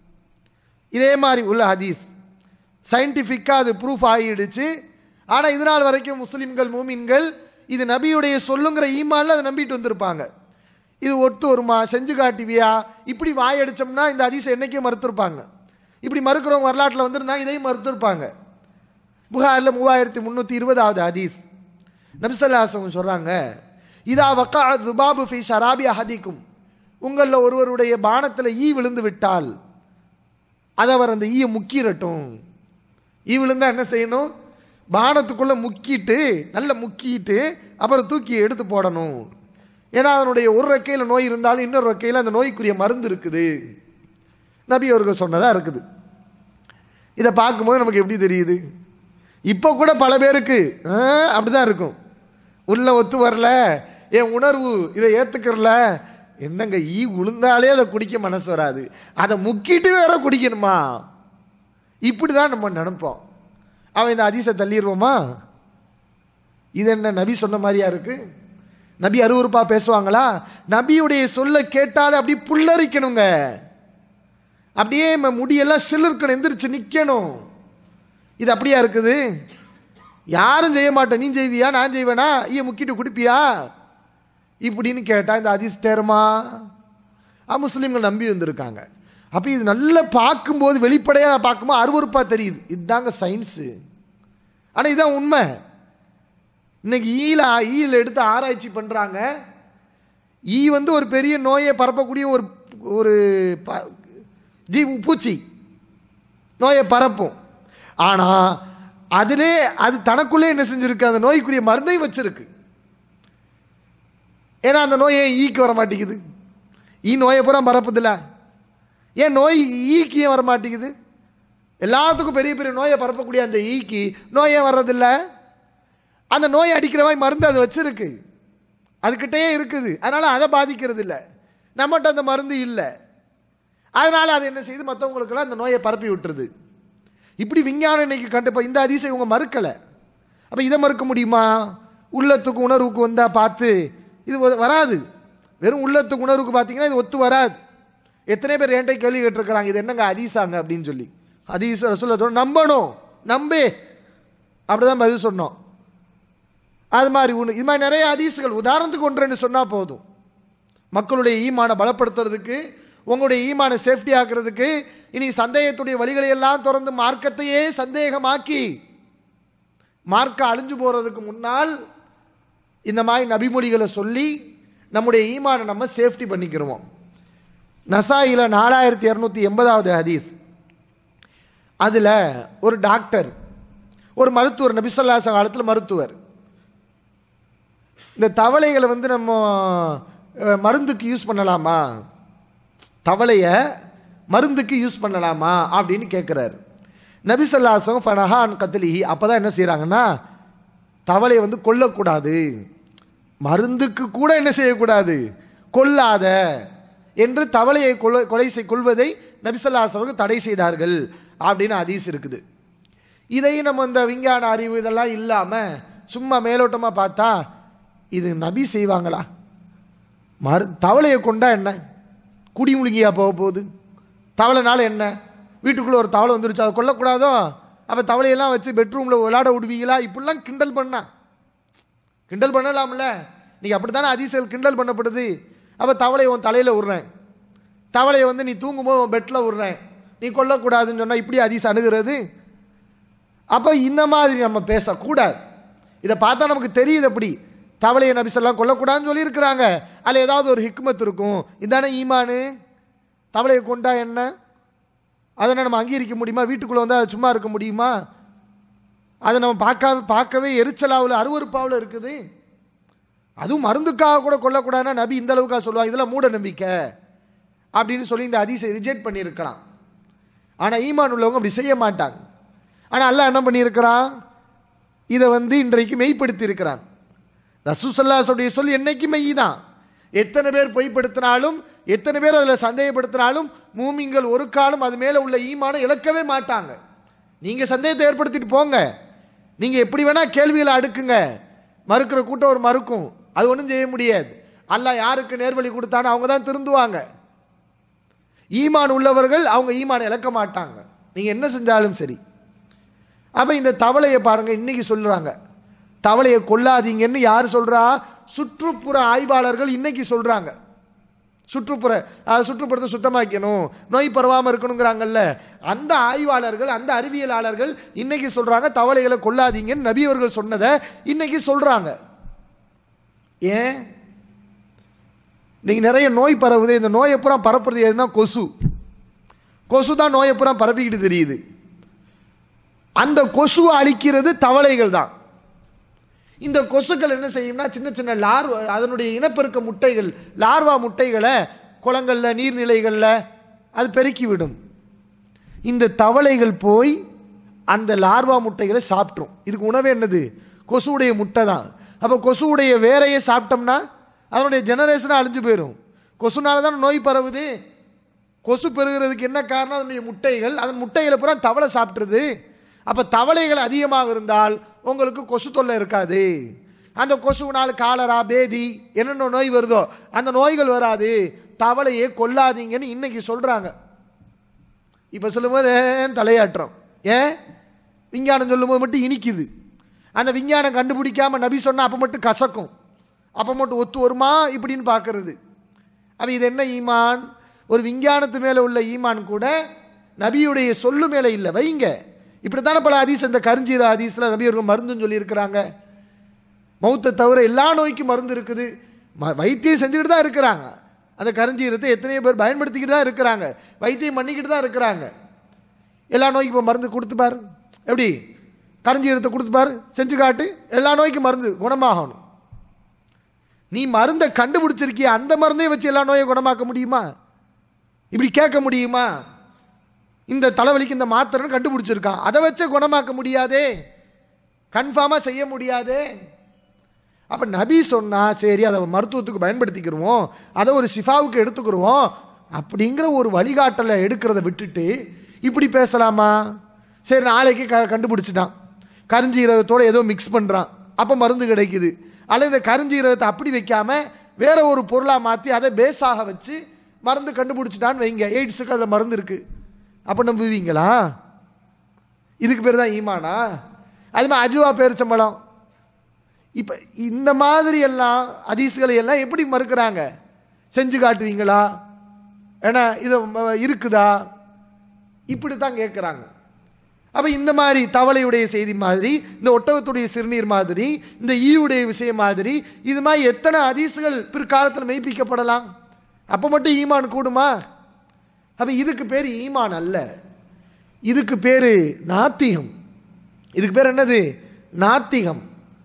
இதே மாதிரி உள்ள ஹதீஸ் சயின்டிஃபிக்காக அது ப்ரூஃப் ஆகிடுச்சு ஆனால் இது நாள் வரைக்கும் முஸ்லிம்கள் மூமின்கள் இது நபியுடைய சொல்லுங்கிற ஈமான்ல அதை நம்பிட்டு வந்திருப்பாங்க இது ஒத்து வருமா செஞ்சு காட்டுவியா இப்படி வாய் அடிச்சோம்னா இந்த ஹதீஸை என்னைக்கே மறுத்திருப்பாங்க இப்படி மறுக்கிறவங்க வரலாற்றில் வந்திருந்தா இதையும் மறுத்திருப்பாங்க புகாரில் மூவாயிரத்தி முந்நூற்றி இருபதாவது ஹதீஸ் நபிசல்லாசவங்க சொல்கிறாங்க இதா வக்கா துபாபு ஃபி ஷராபி அஹதிக்கும் உங்களில் ஒருவருடைய பானத்தில் ஈ விழுந்து விட்டால் அதை அவர் அந்த ஈயை முக்கிரட்டும் ஈ விழுந்தா என்ன செய்யணும் பானத்துக்குள்ளே முக்கிட்டு நல்ல முக்கிட்டு அப்புறம் தூக்கி எடுத்து போடணும் ஏன்னா அதனுடைய ஒரு ரெக்கையில் நோய் இருந்தாலும் இன்னொரு ரெக்கையில் அந்த நோய்க்குரிய மருந்து இருக்குது நபி அவர்கள் சொன்னதாக இருக்குது இதை பார்க்கும்போது நமக்கு எப்படி தெரியுது இப்போ கூட பல பேருக்கு ஆ, அப்படிதான் இருக்கும் உள்ள ஒத்து வரல என் உணர்வு இதை ஏத்துக்கறல என்னங்க ஈ உளுந்தாலே அதை குடிக்க மனசு வராது அதை முக்கிட்டு வேற குடிக்கணுமா இப்படி தான் நம்ம நினைப்போம் அவன் இந்த அதிசை தள்ளிடுவோமா இது என்ன நபி சொன்ன மாதிரியா இருக்கு நபி அருவருப்பா பேசுவாங்களா நபியுடைய சொல்ல கேட்டாலே அப்படி புல்லரிக்கணுங்க அப்படியே ம- முடியெல்லாம் சிலிர்க்கணும் எந்திரிச்சு நிற்கணும் இது அப்படியா இருக்குது யாரும் செய்ய மாட்டேன் நீ செய்வியா நான் செய்வேனா ஐய முக்கிட்டு குடிப்பியா இப்படின்னு கேட்டா இந்த அதிஸ் தேருமா ஆ முஸ்லீம்கள் நம்பி வந்திருக்காங்க அப்போ இது நல்லா பார்க்கும்போது வெளிப்படையாக பார்க்கும்போது அருவருப்பாக தெரியுது இதுதாங்க சயின்ஸு ஆனால் இதுதான் உண்மை இன்னைக்கு ஈல ஈல எடுத்து ஆராய்ச்சி பண்ணுறாங்க ஈ வந்து ஒரு பெரிய நோயை பரப்பக்கூடிய ஒரு ஒரு ப- ஜீ பூச்சி நோயை பரப்பும் ஆனால் அதிலே அது தனக்குள்ளே என்ன செஞ்சிருக்கு அந்த நோய்க்குரிய மருந்தையும் வச்சிருக்கு ஏன்னா அந்த நோய் ஏன் ஈக்கு வர மாட்டேங்குது ஈ நோயை பூரா பரப்புதில்ல ஏன் நோய் ஈக்கு ஏன் வர மாட்டேங்குது எல்லாத்துக்கும் பெரிய பெரிய நோயை பரப்பக்கூடிய அந்த ஈக்கு நோய் ஏன் வர்றதில்ல அந்த நோய் அடிக்கிற மாதிரி மருந்து அது வச்சிருக்கு அதுக்கிட்டே இருக்குது அதனால அதை பாதிக்கிறது இல்லை நம்மகிட்ட அந்த மருந்து இல்லை அதனால அது என்ன செய்யுது மற்றவங்களுக்கெல்லாம் அந்த நோயை பரப்பி விட்டுருது இப்படி விஞ்ஞானம் இன்னைக்கு கண்டிப்பா இந்த அதிசயம் இவங்க மறுக்கலை அப்போ இதை மறுக்க முடியுமா உள்ளத்துக்கு உணர்வுக்கு வந்தா பார்த்து இது வ- வராது வெறும் உள்ளத்துக்கு உணர்வுக்கு பார்த்தீங்கன்னா இது ஒத்து வராது எத்தனை பேர் என்கிட்ட கேள்வி கேட்டிருக்கிறாங்க இது என்னங்க அதீசாங்க அப்படின்னு சொல்லி அதீச ரசூல்லத்தோட நம்பணும் நம்பு அப்படிதான் பதில் சொன்னோம் அது மாதிரி ஒன்று இது மாதிரி நிறைய அதீசுகள் உதாரணத்துக்கு ஒன்று ரெண்டு சொன்னால் போதும் மக்களுடைய ஈமானை பலப்படுத்துறதுக்கு உங்களுடைய ஈமானை சேஃப்டி ஆக்குறதுக்கு இனி சந்தேகத்துடைய வழிகளை எல்லாம் திறந்து மார்க்கத்தையே சந்தேகமாக்கி மார்க்க அழிஞ்சு போகிறதுக்கு முன்னால் இந்த மாதிரி நபிமொழிகளை சொல்லி நம்முடைய ஈமானை நம்ம சேஃப்டி பண்ணிக்கிறோம் நசாயில நாலாயிரத்தி இரநூத்தி எண்பதாவது ஹதீஸ் அதில் ஒரு டாக்டர் ஒரு மருத்துவர் நபிசல்லாச காலத்தில் மருத்துவர் இந்த தவளைகளை வந்து நம்ம அஹ், மருந்துக்கு யூஸ் பண்ணலாமா தவளையை மருந்துக்கு யூஸ் பண்ணலாமா அப்படின்னு கேட்குறாரு நபிசல்லாசம் ஃபனஹான் கத்லிஹி அப்போ தான் என்ன செய்கிறாங்கன்னா தவளையை வந்து கொல்லக்கூடாது மருந்துக்கு கூட என்ன செய்யக்கூடாது கொல்லாத என்று தவளையை கொலை கொலை செய் கொள்வதை நபிசல்லாஸ் அவர்கள் தடை செய்தார்கள் அப்படின்னு ஹதீஸ் இருக்குது இதையும் நம்ம இந்த விஞ்ஞான அறிவு இதெல்லாம் இல்லாமல் சும்மா மேலோட்டமாக பார்த்தா இது நபி செய்வாங்களா மறு தவளையை கொண்டா என்ன குடி முழுகியா போக போகுது தவளைனால என்ன வீட்டுக்குள்ளே ஒரு தவளை வந்துருச்சு அதை கொல்லக்கூடாதோ அப்போ தவளையெல்லாம் வச்சு பெட்ரூமில் விளையாட விடுவீங்களா இப்படிலாம் கிண்டல் பண்ணா கிண்டல் பண்ணலாம்ல நீங்கள் அப்படி தானே அதிசல் கிண்டல் பண்ணப்படுது அப்போ தவளையை உன் தலையில் விடுறேன் தவளையை வந்து நீ தூங்கும்போது உன் பெட்டில் விடுறேன் நீ கொல்லக்கூடாதுன்னு சொன்னால் இப்படி அதிசம் அணுகிறது அப்போ இந்த மாதிரி நம்ம பேசக்கூடாது இதை பார்த்தா நமக்கு தெரியுது அப்படி தவளையை நபிசெல்லாம் கொல்லக்கூடாதுன்னு சொல்லியிருக்கிறாங்க அதில் ஏதாவது ஒரு ஹிக்மத் இருக்கும் இதானே ஈமானு தவளையை கொண்டா என்ன அதை நம்ம அங்கீகரிக்க முடியுமா வீட்டுக்குள்ளே வந்து அது சும்மா இருக்க முடியுமா அதை நம்ம பார்க்க பார்க்கவே எரிச்சலாவில் அருவறுப்பாவில் இருக்குது அதுவும் மருந்துக்காக கூட கொல்லக்கூடாதுன்னா நபி இந்த அளவுக்காக சொல்லுவாங்க இதெல்லாம் மூட நம்பிக்கை அப்படின்னு சொல்லி இந்த அதிசை ரிஜெக்ட் பண்ணியிருக்கலாம் ஆனால் ஈமான் உள்ளவங்க அப்படி செய்ய மாட்டாங்க ஆனால் அல்லாஹ் என்ன பண்ணியிருக்கிறான் இதை வந்து இன்றைக்கு மெய்ப்படுத்தி இருக்கிறான் ரசூசல்லாஸுடைய சொல் என்னைக்கு மெய் தான் எத்தனை பேர் பொய்ப்படுத்தினாலும் எத்தனை பேர் அதில் சந்தேகப்படுத்தினாலும் மூமிங்கள் ஒரு காலம் அது மேலே உள்ள ஈமானை இழக்கவே மாட்டாங்க நீங்கள் சந்தேகத்தை ஏற்படுத்திட்டு போங்க நீங்கள் எப்படி வேணால் கேள்விகளை அடுக்குங்க மறுக்கிற கூட்டம் ஒரு மறுக்கும் அது ஒன்றும் செய்ய முடியாது அல்லாஹ் யாருக்கு நேர்வழி கொடுத்தானோ அவங்க தான் திருந்துவாங்க ஈமான் உள்ளவர்கள் அவங்க ஈமானை இழக்க மாட்டாங்க நீங்கள் என்ன செஞ்சாலும் சரி அப்போ இந்த தவளையை பாருங்க இன்னைக்கு சொல்கிறாங்க தவளையை கொல்லாதீங்கன்னு யார் சொல்கிறா சுற்றுப்புற ஆய்வாளர்கள் இன்னைக்கு சொல்கிறாங்க சுற்றுப்புற அஹ், சுற்றுப்புறத்தை சுத்தமாக்கணும் நோய் பரவாமல் இருக்கணுங்கிறாங்கல்ல அந்த ஆய்வாளர்கள் அந்த அறிவியலாளர்கள் இன்னைக்கு சொல்கிறாங்க தவளைகளை கொல்லாதீங்கன்னு நபி அவர்கள் சொன்னதை இன்னைக்கு சொல்கிறாங்க ஏன் இன்னைக்கு நிறைய நோய் பரவுது இந்த நோயை பூரா பரப்புறது எதுனா கொசு கொசு தான் நோயை பூரா பரப்பிக்கிட்டு தெரியுது அந்த கொசுவை அழிக்கிறது தவளைகள் தான் இந்த கொசுக்கள் என்ன செய்யும்னா சின்ன சின்ன லார் அதனுடைய இனப்பெருக்க முட்டைகள் லார்வா முட்டைகளை குளங்களில் நீர்நிலைகளில் அது பெருக்கி விடும் இந்த தவளைகள் போய் அந்த லார்வா முட்டைகளை சாப்பிட்ரும் இதுக்கு உணவு என்னது கொசுவுடைய முட்டை தான் அப்போ கொசுவுடைய வேரையே சாப்பிட்டோம்னா அதனுடைய ஜெனரேஷனாக அழிஞ்சு போயிடும் கொசுனால தான் நோய் பரவுது கொசு பெருகிறதுக்கு என்ன காரணம் அதனுடைய முட்டைகள் அதன் முட்டைகளை பூரா தவளை சாப்பிட்ருது அப்போ தவளைகள் அதிகமாக இருந்தால் உங்களுக்கு கொசு தொல்லை இருக்காது அந்த கொசுவினால் காலரா பேதி என்னென்ன நோய் வருதோ அந்த நோய்கள் வராது தவளையை கொல்லாதீங்கன்னு இன்னைக்கு சொல்கிறாங்க இப்போ சொல்லும்போது ஏன் தலையாட்டுறோம் ஏன் விஞ்ஞானம் சொல்லும்போது மட்டும் இனிக்குது அந்த விஞ்ஞானம் கண்டுபிடிக்காம நபி சொன்னா அப்போ மட்டும் கசக்கும் அப்போ மட்டும் ஒத்து வருமா இப்படின்னு பார்க்கறது அப்போ இது என்ன ஈமான் ஒரு விஞ்ஞானத்து மேலே உள்ள ஈமான் கூட நபியுடைய சொல்லு மேலே இல்லை வைங்க இப்படித்தானே பல ஹதீஸ் இந்த கருஞ்சீர ஹதீஸில் நபி அவர்கள் மருந்துன்னு சொல்லியிருக்கிறாங்க மௌத்தை தவிர எல்லா நோய்க்கும் மருந்து இருக்குது ம- வைத்தியம் செஞ்சுக்கிட்டு தான் இருக்கிறாங்க அந்த கருஞ்சீரத்தை எத்தனையோ பேர் பயன்படுத்திக்கிட்டு தான் இருக்கிறாங்க வைத்தியம் பண்ணிக்கிட்டு தான் இருக்கிறாங்க எல்லா நோய்க்கும் இப்போ மருந்து கொடுத்து பாரு எப்படி கருஞ்சீரத்தை கொடுத்து பாரு செஞ்சு காட்டு எல்லா நோய்க்கும் மருந்து குணமாகணும் நீ மருந்தை கண்டுபிடிச்சிருக்கிய அந்த மருந்தை வச்சு எல்லா நோயை குணமாக்க முடியுமா இப்படி கேட்க முடியுமா இந்த தலைவலிக்கு இந்த மாத்திரைன்னு கண்டுபிடிச்சிருக்கான் அதை வச்சே குணமாக்க முடியாதே கன்ஃபார்மாக செய்ய முடியாதே அப்போ நபி சொன்னா சரி அதை மருத்துவத்துக்கு பயன்படுத்திக்கிருவோம் அதை ஒரு சிஃபாவுக்கு எடுத்துக்கிருவோம் அப்படிங்கிற ஒரு வழிகாட்டலை எடுக்கிறத விட்டுட்டு இப்படி பேசலாமா சரி நாளைக்கு க கண்டுபிடிச்சிட்டான் கருஞ்சீரகத்தோட ஏதோ மிக்ஸ் பண்ணுறான் அப்போ மருந்து கிடைக்குது அல்லது இந்த கருஞ்சீரகத்தை அப்படி வைக்காம வேற ஒரு பொருளாக மாற்றி அதை பேஸாக வச்சு மருந்து கண்டுபிடிச்சிட்டான்னு வைங்க எய்ட்ஸுக்கு அதில் மருந்து இருக்குது அப்போ நம்புவீங்களா இதுக்கு பேர் தான் ஈமானா அது மாதிரி அஜுவா பேரிச்சம்பழம் இப்போ இந்த மாதிரி எல்லாம் ஹதீஸ்களை எல்லாம் எப்படி மறுக்கிறாங்க செஞ்சு காட்டுவீங்களா ஏன்னா இது ம- இருக்குதா இப்படி தான் கேட்குறாங்க அப்போ இந்த மாதிரி தவளையுடைய செய்தி மாதிரி இந்த ஒட்டகத்துடைய சிறுநீர் மாதிரி இந்த ஈவுடைய விஷயம் மாதிரி இது மாதிரி எத்தனை ஹதீஸ்கள் பிற்காலத்தில் மெய்ப்பிக்கப்படலாம் அப்போ மட்டும் ஈமான் கூடுமா அப்போ இதுக்கு பேர் ஈமான் அல்ல இதுக்கு பேர் நாத்திகம் இதுக்கு பேர் என்னது நாத்திகம்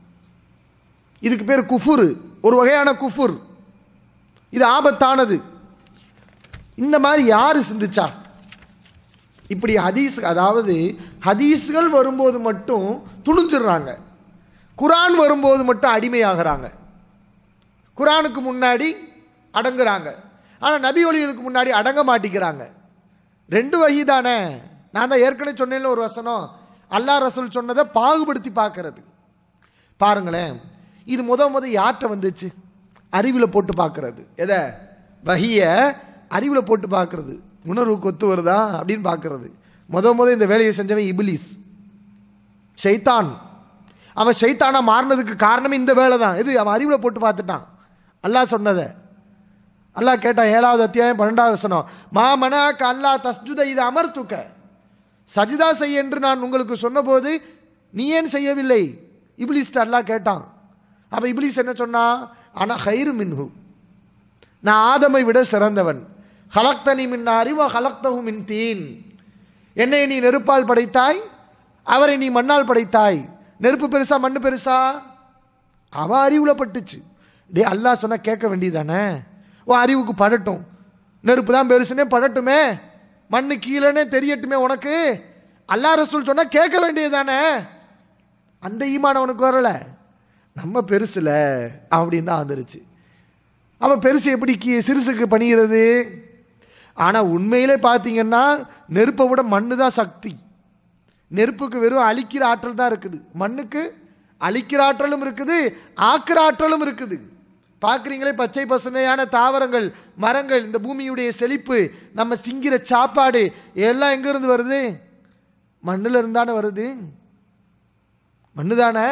இதுக்கு பேர் குஃபுரு ஒரு வகையான குஃபுர் இது ஆபத்தானது இந்த மாதிரி யார் சிந்திச்சா இப்படி ஹதீஸ் அதாவது ஹதீஸ்கள் வரும்போது மட்டும் துணிஞ்சிடுறாங்க குரான் வரும்போது மட்டும் அடிமையாகிறாங்க குரானுக்கு முன்னாடி அடங்குறாங்க ஆனால் நபி ஒளிகளுக்கு முன்னாடி அடங்க மாட்டிக்கிறாங்க ரெண்டு வகை தானே நான் தான் ஏற்கனவே சொன்னேன்ல ஒரு வசனம் அல்லாஹ் ரசூல் சொன்னதை பாகுபடுத்தி பார்க்கறது பாருங்களேன் இது முத முத யார்கிட்ட வந்துச்சு அறிவில் போட்டு பார்க்கறது எதை வகிய அறிவில் போட்டு பார்க்கறது உணர்வுக்கு ஒத்து வருதா அப்படின்னு பார்க்கறது முத முத இந்த வேலையை செஞ்சவன் இபிலிஸ் ஷைத்தான் அவன் ஷைத்தானா மாறினதுக்கு காரணமே இந்த வேலை தான் இது அவன் அறிவில் போட்டு பார்த்துட்டான் அல்லாஹ் சொன்னதை அல்லாஹ் கேட்டான் ஏழாவது அத்தியாயம் பன்னெண்டாவது வசனம் மா மனாக்க அல்லாஹ் தஸ்ஜுத இது அமர்த்துக்க சஜிதா செய்ய என்று நான் உங்களுக்கு சொன்னபோது நீ ஏன் செய்யவில்லை இப்லீஸ்ட் அல்லாஹ் கேட்டான் அப்போ இப்லீஸ் என்ன சொன்னா ஆனா ஹைரு மின்ஹு நான் ஆதமை விட சிறந்தவன் ஹலக்தனி மின் அறிவ ஹலக்தஹு மின் தீன் என்னை நீ நெருப்பால் படைத்தாய் அவரை நீ மண்ணால் படைத்தாய் நெருப்பு பெருசா மண்ணு பெருசா அவ அறிவுல பட்டுச்சு டே அல்லாஹ் சொன்னா கேட்க வேண்டியதானே ஓ அறிவுக்கு படட்டும் நெருப்பு தான் பெருசுனே படட்டுமே மண்ணு கீழேனே தெரியட்டுமே உனக்கு அல்லாஹ் ரசூல் சொன்னா கேட்க வேண்டியதானே அந்த ஈமான் அவனுக்கு வரல நம்ம பெருசுல அப்படின்னு தான் வந்துருச்சு அவன் பெருசு எப்படி கீ- சிறுசுக்கு பணிகிறது ஆனால் உண்மையிலே பார்த்தீங்கன்னா நெருப்பை விட மண்ணு தான் சக்தி நெருப்புக்கு வெறும் அழிக்கிற ஆற்றல் தான் இருக்குது மண்ணுக்கு அழிக்கிற ஆற்றலும் இருக்குது ஆக்கிற ஆற்றலும் இருக்குது பார்க்குறீங்களே பச்சை பசுமையான தாவரங்கள் மரங்கள் இந்த பூமியுடைய செழிப்பு நம்ம சிங்கிற சாப்பாடு எல்லாம் எங்கேருந்து வருது மண்ணில் இருந்தானே வருது மண்ணு தானே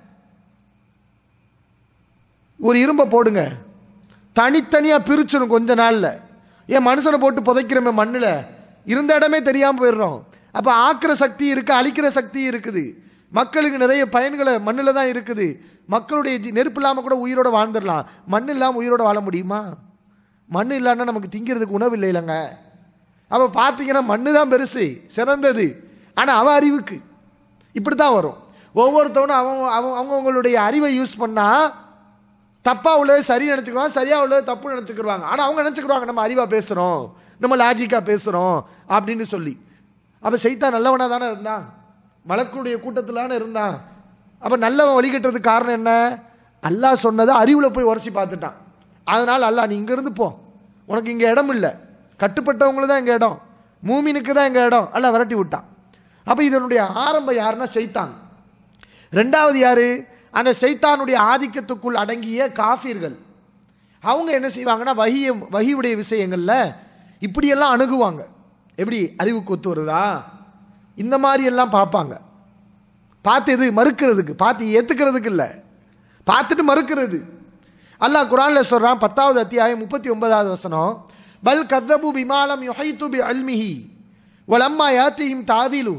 ஒரு இரும்பை போடுங்க தனித்தனியாக பிரிச்சிடும் கொஞ்ச நாளில் ஏன் மனுஷனை போட்டு புதைக்கிறோமே மண்ணில் இருந்த இடமே தெரியாமல் போயிடுறோம் அப்போ ஆக்கிற சக்தி இருக்குது அழிக்கிற சக்தி இருக்குது மக்களுக்கு நிறைய பயன்களை மண்ணில் தான் இருக்குது மக்களுடைய ஜி- நெருப்பு இல்லாமல் கூட உயிரோட வாழ்ந்துடலாம் மண் இல்லாமல் உயிரோட வாழ முடியுமா மண் இல்லைன்னா நமக்கு திங்கிறதுக்கு உணவு இல்லை இல்லைங்க அப்போ பார்த்தீங்கன்னா மண்ணு தான் பெருசு சிறந்தது ஆனால் அவ அறிவுக்கு இப்படி தான் வரும் ஒவ்வொருத்தவனும் அவன் அவன் அவங்கவுங்களுடைய அறிவை யூஸ் பண்ணால் தப்பாக உள்ளது சரி நினச்சிக்குவாங்க சரியாக உள்ளது தப்பு நினச்சிக்கிருவாங்க ஆனால் அவங்க நினச்சிக்கிருவாங்க நம்ம அறிவாக பேசுகிறோம் நம்ம லாஜிக்காக பேசுகிறோம் அப்படின்னு சொல்லி அப்போ செய்தா நல்லவனாக தானே இருந்தான் மலக்குடைய கூட்டத்தில் தானே இருந்தான் அப்போ நல்லவன் வழிகட்டுறதுக்கு காரணம் என்ன அல்லாஹ் சொன்னதை அறிவில் போய் உரசி பார்த்துட்டான் அதனால் அல்லாஹ் நீ இங்கேருந்து போ உனக்கு இங்கே இடம் இல்லை கட்டுப்பட்டவங்களுக்கு தான் இங்கே இடம் மூமினுக்கு தான் இங்கே இடம் அல்லாஹ் விரட்டி விட்டான் அப்போ இதனுடைய ஆரம்பம் யாருன்னா செய்தான் ரெண்டாவது யாரு அந்த சைத்தானுடைய ஆதிக்கத்துக்குள் அடங்கிய காஃபிர்கள் அவங்க என்ன செய்வாங்கன்னா வகிய வகியுடைய விஷயங்களில் இப்படியெல்லாம் அணுகுவாங்க எப்படி அறிவுக்கு ஒத்து வருதா இந்த மாதிரி எல்லாம் பார்ப்பாங்க பார்த்து எது மறுக்கிறதுக்கு பார்த்து ஏற்றுக்கிறதுக்கு இல்லை பார்த்துட்டு மறுக்கிறது அல்லாஹ் குரான்ல சொல்றான் பத்தாவது அத்தியாயம் முப்பத்தி ஒன்பதாவது வசனம் பல் கதபு பிமாலம் யுஹைத்து பி அல்மிஹி வலம்மா யாத்திஹிம் தாவிலு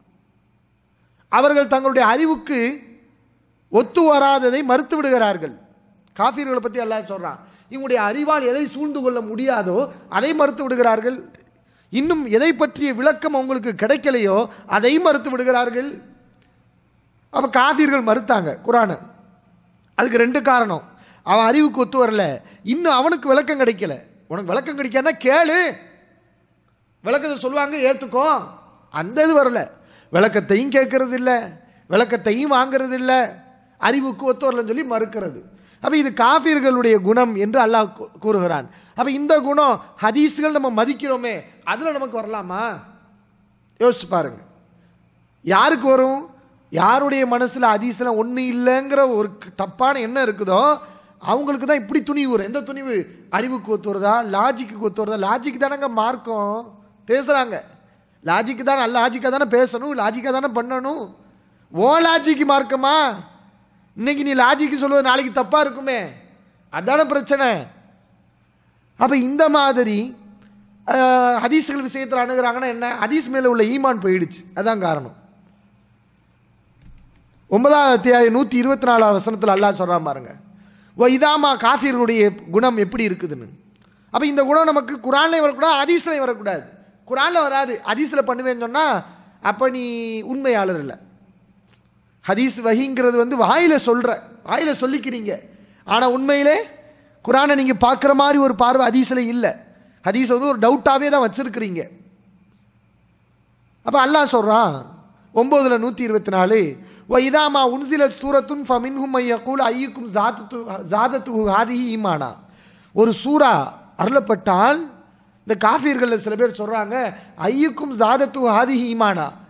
அவர்கள் தங்களுடைய அறிவுக்கு ஒத்து வராததை மறுத்து விடுகிறார்கள் காஃபிர்களை பற்றி அல்லாஹ் சொல்றான் இவங்களுடைய அறிவால் எதை சூழ்ந்து கொள்ள முடியாதோ அதை மறுத்து விடுகிறார்கள் இன்னும் எதை பற்றிய விளக்கம் அவங்களுக்கு கிடைக்கலையோ அதை மறுத்து விடுகிறார்கள் அப்போ காஃபிர்கள் மறுத்தாங்க குரானை அதுக்கு ரெண்டு காரணம் அவன் அறிவுக்கு ஒத்து வரல இன்னும் அவனுக்கு விளக்கம் கிடைக்கல உனக்கு விளக்கம் கிடைக்கன்னா கேளு விளக்கத்தை சொல்லுவாங்க ஏற்றுக்கோ அந்த இது வரல விளக்கத்தையும் கேட்கறது இல்லை விளக்கத்தையும் வாங்குறது இல்லை அறிவுக்கு ஒத்து வரலன்னு சொல்லி மறுக்கிறது அப்போ இது காஃபிர்களுடைய குணம் என்று அல்லாஹ் கூ- கூறுகிறான் அப்போ இந்த குணம் ஹதீஸ்கள் நம்ம மதிக்கிறோமே அதில் நமக்கு வரலாமா யோசிச்சு பாருங்க யாருக்கு வரும் யாருடைய மனசில் ஹதீஸில் ஒன்று இல்லைங்கிற ஒரு க- தப்பான எண்ணம் இருக்குதோ அவங்களுக்கு தான் இப்படி துணிவு வரும் எந்த துணிவு அறிவுக்கு ஒத்து வருதா லாஜிக்கு ஒத்து வருதா லாஜிக் தானங்க மார்க்கம் பேசுகிறாங்க லாஜிக்கு தானே லாஜிக்காக தானே பேசணும் லாஜிக்காக தானே பண்ணணும் ஓ லாஜிக்கு மார்க்கமா இன்னைக்கு நீ லாஜிக்கு சொல்லுவது நாளைக்கு தப்பாக இருக்குமே அதான பிரச்சனை அப்போ இந்த மாதிரி அஹ், ஹதீஸ்கள் விஷயத்தில் அணுகுறாங்கன்னா என்ன ஹதீஸ் மேலே உள்ள ஈமான் போயிடுச்சு அதான் காரணம் ஒன்பதாவது அத்தியாயம் நூற்றி இருபத்தி நாலாவது வசனத்தில் அல்லாஹ் சொல்கிறான் பாருங்க ஓ இதாமா காஃபியர்களுடைய குணம் எப்படி இருக்குதுன்னு அப்போ இந்த குணம் நமக்கு குரான்லையும் வரக்கூடாது ஹதீஸ்லையும் வரக்கூடாது குரானில் வராது ஹதீஸில் பண்ணுவேன்னு சொன்னால் அப்போ நீ உண்மையாளர் இல்லை ஹதீஸ் வஹிங்கிறது வந்து வாயில சொல்ற வாயில சொல்லிக்கிறீங்க ஆனால் உண்மையிலே குரானை நீங்கள் பார்க்குற மாதிரி ஒரு பார்வை ஹதீஸில் இல்லை ஹதீஸ் வந்து ஒரு டவுட்டாகவே தான் வச்சிருக்கிறீங்க அப்போ அல்லாஹ் சொல்கிறான் ஒம்போதுல நூற்றி இருபத்தி நாலு ஓ இதாமா உன்சில சூரத்துன் ஃபமின்ஹும் ஐயக்கூல் ஐயுக்கும் ஜாதத்து ஜாதத்து ஹாதிஹி ஈமானா ஒரு சூரா அருளப்பட்டால் இந்த காஃபியர்களில் சில பேர் சொல்கிறாங்க ஐயுக்கும் ஜாதத்து ஹாதிஹி ஈமானா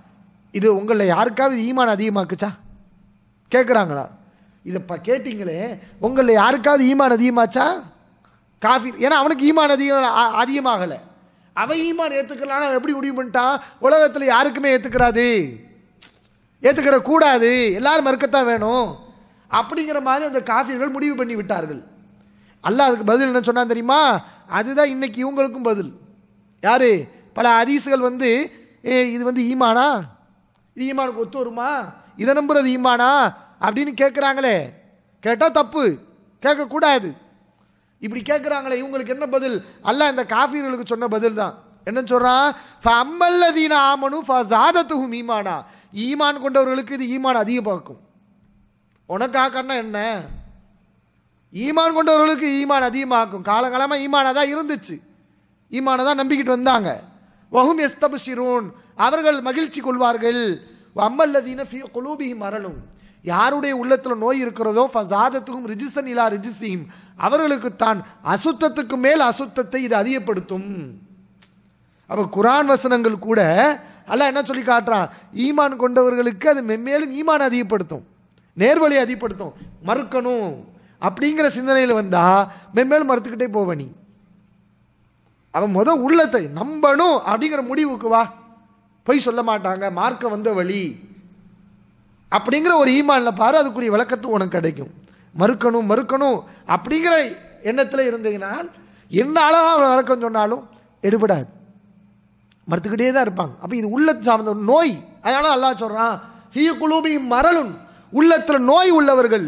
இது உங்களில் யாருக்காவது ஈமான் அதிகமாக்குச்சா கேட்குறாங்களா இதை இப்போ கேட்டிங்களே உங்களில் யாருக்காவது ஈமான் அதிகமாச்சா காஃபி ஏன்னா அவனுக்கு ஈமான் அதிகம் அ- அதிகமாகலை அவன் ஈமான் ஏற்றுக்கலான்னு எப்படி முடிவு பண்ணிட்டான் உலகத்தில் யாருக்குமே ஏற்றுக்கிறாது ஏற்றுக்கிற கூடாது எல்லாரும் மறுக்கத்தான் வேணும் அப்படிங்கிற மாதிரி அந்த காஃபிர்கள் முடிவு பண்ணி விட்டார்கள் அல்லாஹ் அதுக்கு பதில் என்ன சொன்னான் தெரியுமா அதுதான் இன்னைக்கு இவங்களுக்கும் பதில் யாரு பல ஹதீஸ்கள் வந்து ஏ இது வந்து ஈமானா இது ஈமானுக்கு ஒத்து வருமா இதை நம்புறது ஈமானா அப்படின்னு கேட்குறாங்களே கேட்டால் தப்பு கேட்கக்கூடாது இப்படி கேட்குறாங்களே இவங்களுக்கு என்ன பதில் அல்லாஹ் இந்த காஃபிர்களுக்கு சொன்ன பதில் தான் என்ன சொல்றான் ஃபம்மல்லதீன ஆமனு ஃபஸாதத்துஹும் ஈமானா ஈமான் கொண்டவர்களுக்கு இது ஈமான் அதிகமாக்கும் உனக்காக்கன்னா என்ன ஈமான் கொண்டவர்களுக்கு ஈமான் அதிகமாக்கும் காலங்காலமாக ஈமானாக தான் இருந்துச்சு ஈமானை தான் நம்பிக்கிட்டு வந்தாங்க வஹும் எஸ்தபுசிரூன் அவர்கள் மகிழ்ச்சி கொள்வார்கள் அம்மல்லதீன ஃபி குலூபிஹி மரணும் யாருடைய உள்ளத்தில் நோய் இருக்கிறதோ ஃபசாதத்துக்கும் ரிஜிசன் இலா ரிஜிசியும் அவர்களுக்கு தான் அசுத்தத்துக்கு மேல் அசுத்தத்தை இது அதிகப்படுத்தும் அப்போ குரான் வசனங்கள் கூட அல்லாஹ் என்ன சொல்லி காட்டுறான் ஈமான் கொண்டவர்களுக்கு அது மென்மேலும் ஈமான் அதிகப்படுத்தும் நேர்வழி அதிகப்படுத்தும் மறுக்கணும் அப்படிங்கிற சிந்தனையில் வந்தா மென்மேலும் மறுத்துக்கிட்டே போவ நீ அவன் முத உள்ளத்தை நம்பணும் அப்படிங்கிற முடிவுக்கு வா பொய் சொல்ல மாட்டாங்க மார்க்க வந்த வழி அப்படிங்கிற ஒரு ஈமான்ல பாரு அதுக்குரிய விளக்கத்து உனக்கு கிடைக்கும் மறுக்கணும் மறுக்கணும் அப்படிங்கிற எண்ணத்தில் இருந்தீங்கன்னா என்ன அழகா விளக்கம் சொன்னாலும் எடுபடாது மறுத்துக்கிட்டே தான் இருப்பாங்க அப்போ இது உள்ளத்து சார்ந்த ஒரு நோய் அதனால அல்லாஹ் சொல்றான் ஃபீ குலூபி மரலுன் உள்ளத்தில் நோய் உள்ளவர்கள்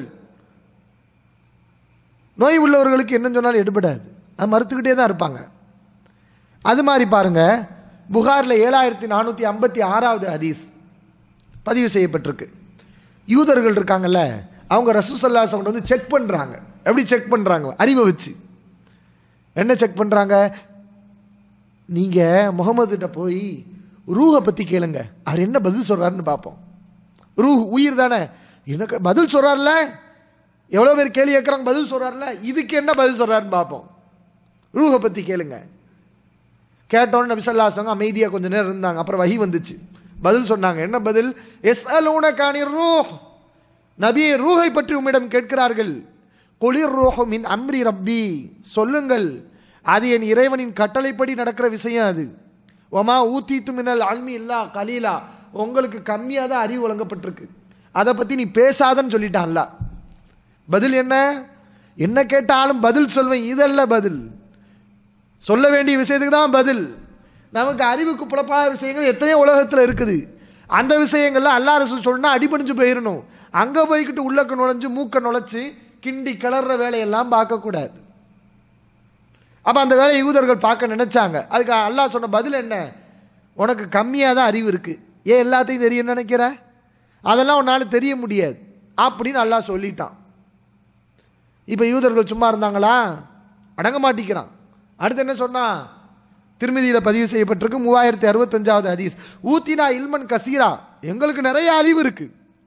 நோய் உள்ளவர்களுக்கு என்ன சொன்னாலும் எடுபடாது அது மறுத்துக்கிட்டே தான் இருப்பாங்க அது மாதிரி பாருங்க புகாரில் ஏழாயிரத்தி நானூற்றி ஐம்பத்தி ஆறாவது ஹதீஸ் பதிவு செய்யப்பட்டிருக்கு யூதர்கள் இருக்காங்கல்ல அவங்க ரசூசல்லா சவுண்ட் வந்து செக் பண்ணுறாங்க எப்படி செக் பண்ணுறாங்க அறிவை வச்சு என்ன செக் பண்ணுறாங்க நீங்கள் முகமதுகிட்ட போய் ரூஹை பற்றி கேளுங்க அவர் என்ன பதில் சொல்கிறாருன்னு பார்ப்போம் ரூஹ் உயிர் தானே எனக்கு பதில் சொல்கிறார்ல எவ்வளோ பேர் கேள்வி கேட்குறாங்க பதில் சொல்கிறார்ல இதுக்கு என்ன பதில் சொல்கிறாருன்னு பார்ப்போம் ரூஹை பற்றி கேளுங்க கேட்டோன்னு நபிசல்லாசவங்க அமைதியாக கொஞ்ச நேரம் இருந்தாங்க அப்புறம் வஹி வந்துச்சு பதில் சொன்னாங்க என்ன பதில் எஸ் அலூன காணிர் ரூஹ் நபியை ரூஹை பற்றி உம்மிடம் கேட்கிறார்கள் குளிர் ரூஹு மின் அம்ரி ரப்பி சொல்லுங்கள் அது என் இறைவனின் கட்டளைப்படி நடக்கிற விஷயம் அது ஒமா ஊத்தீத்து மின்னல் அல்மி இல்லா கலீலா உங்களுக்கு கம்மியாக தான் அறிவு வழங்கப்பட்டிருக்கு அதை பற்றி நீ பேசாதன்னு சொல்லிட்டான்ல பதில் என்ன என்ன கேட்டாலும் பதில் சொல்வேன் இதல்ல பதில் சொல்ல வேண்டிய விஷயத்துக்கு தான் பதில் நமக்கு அறிவுக்கு புலப்பாத விஷயங்கள் எத்தனையோ உலகத்தில் இருக்குது அந்த விஷயங்கள்ல அல்லா ரசூல் சொன்னா அடிபணிஞ்சு போயிடணும் அங்கே போய்கிட்டு உள்ளக்க நுழைஞ்சு மூக்க நுழைச்சு கிண்டி கிளற வேலையெல்லாம் பார்க்கக்கூடாது அப்போ அந்த வேலையை யூதர்கள் பார்க்க நினைச்சாங்க அதுக்கு அல்லாஹ் சொன்ன பதில் என்ன உனக்கு கம்மியாக தான் அறிவு இருக்குது ஏன் எல்லாத்தையும் தெரியும்னு நினைக்கிற அதெல்லாம் உன்னால் தெரிய முடியாது அப்படின்னு அல்லாஹ் சொல்லிட்டான் இப்போ யூதர்கள் சும்மா இருந்தாங்களா அடங்க மாட்டிக்கிறான் அடுத்து என்ன சொன்னா திருமதியில் பதிவு செய்யப்பட்டிருக்கு மூவாயிரத்தி அறுபத்தஞ்சாவது ஹதீஸ் ஊத்தினா இல்மன் கசீரா எங்களுக்கு நிறைய அறிவு இருக்கு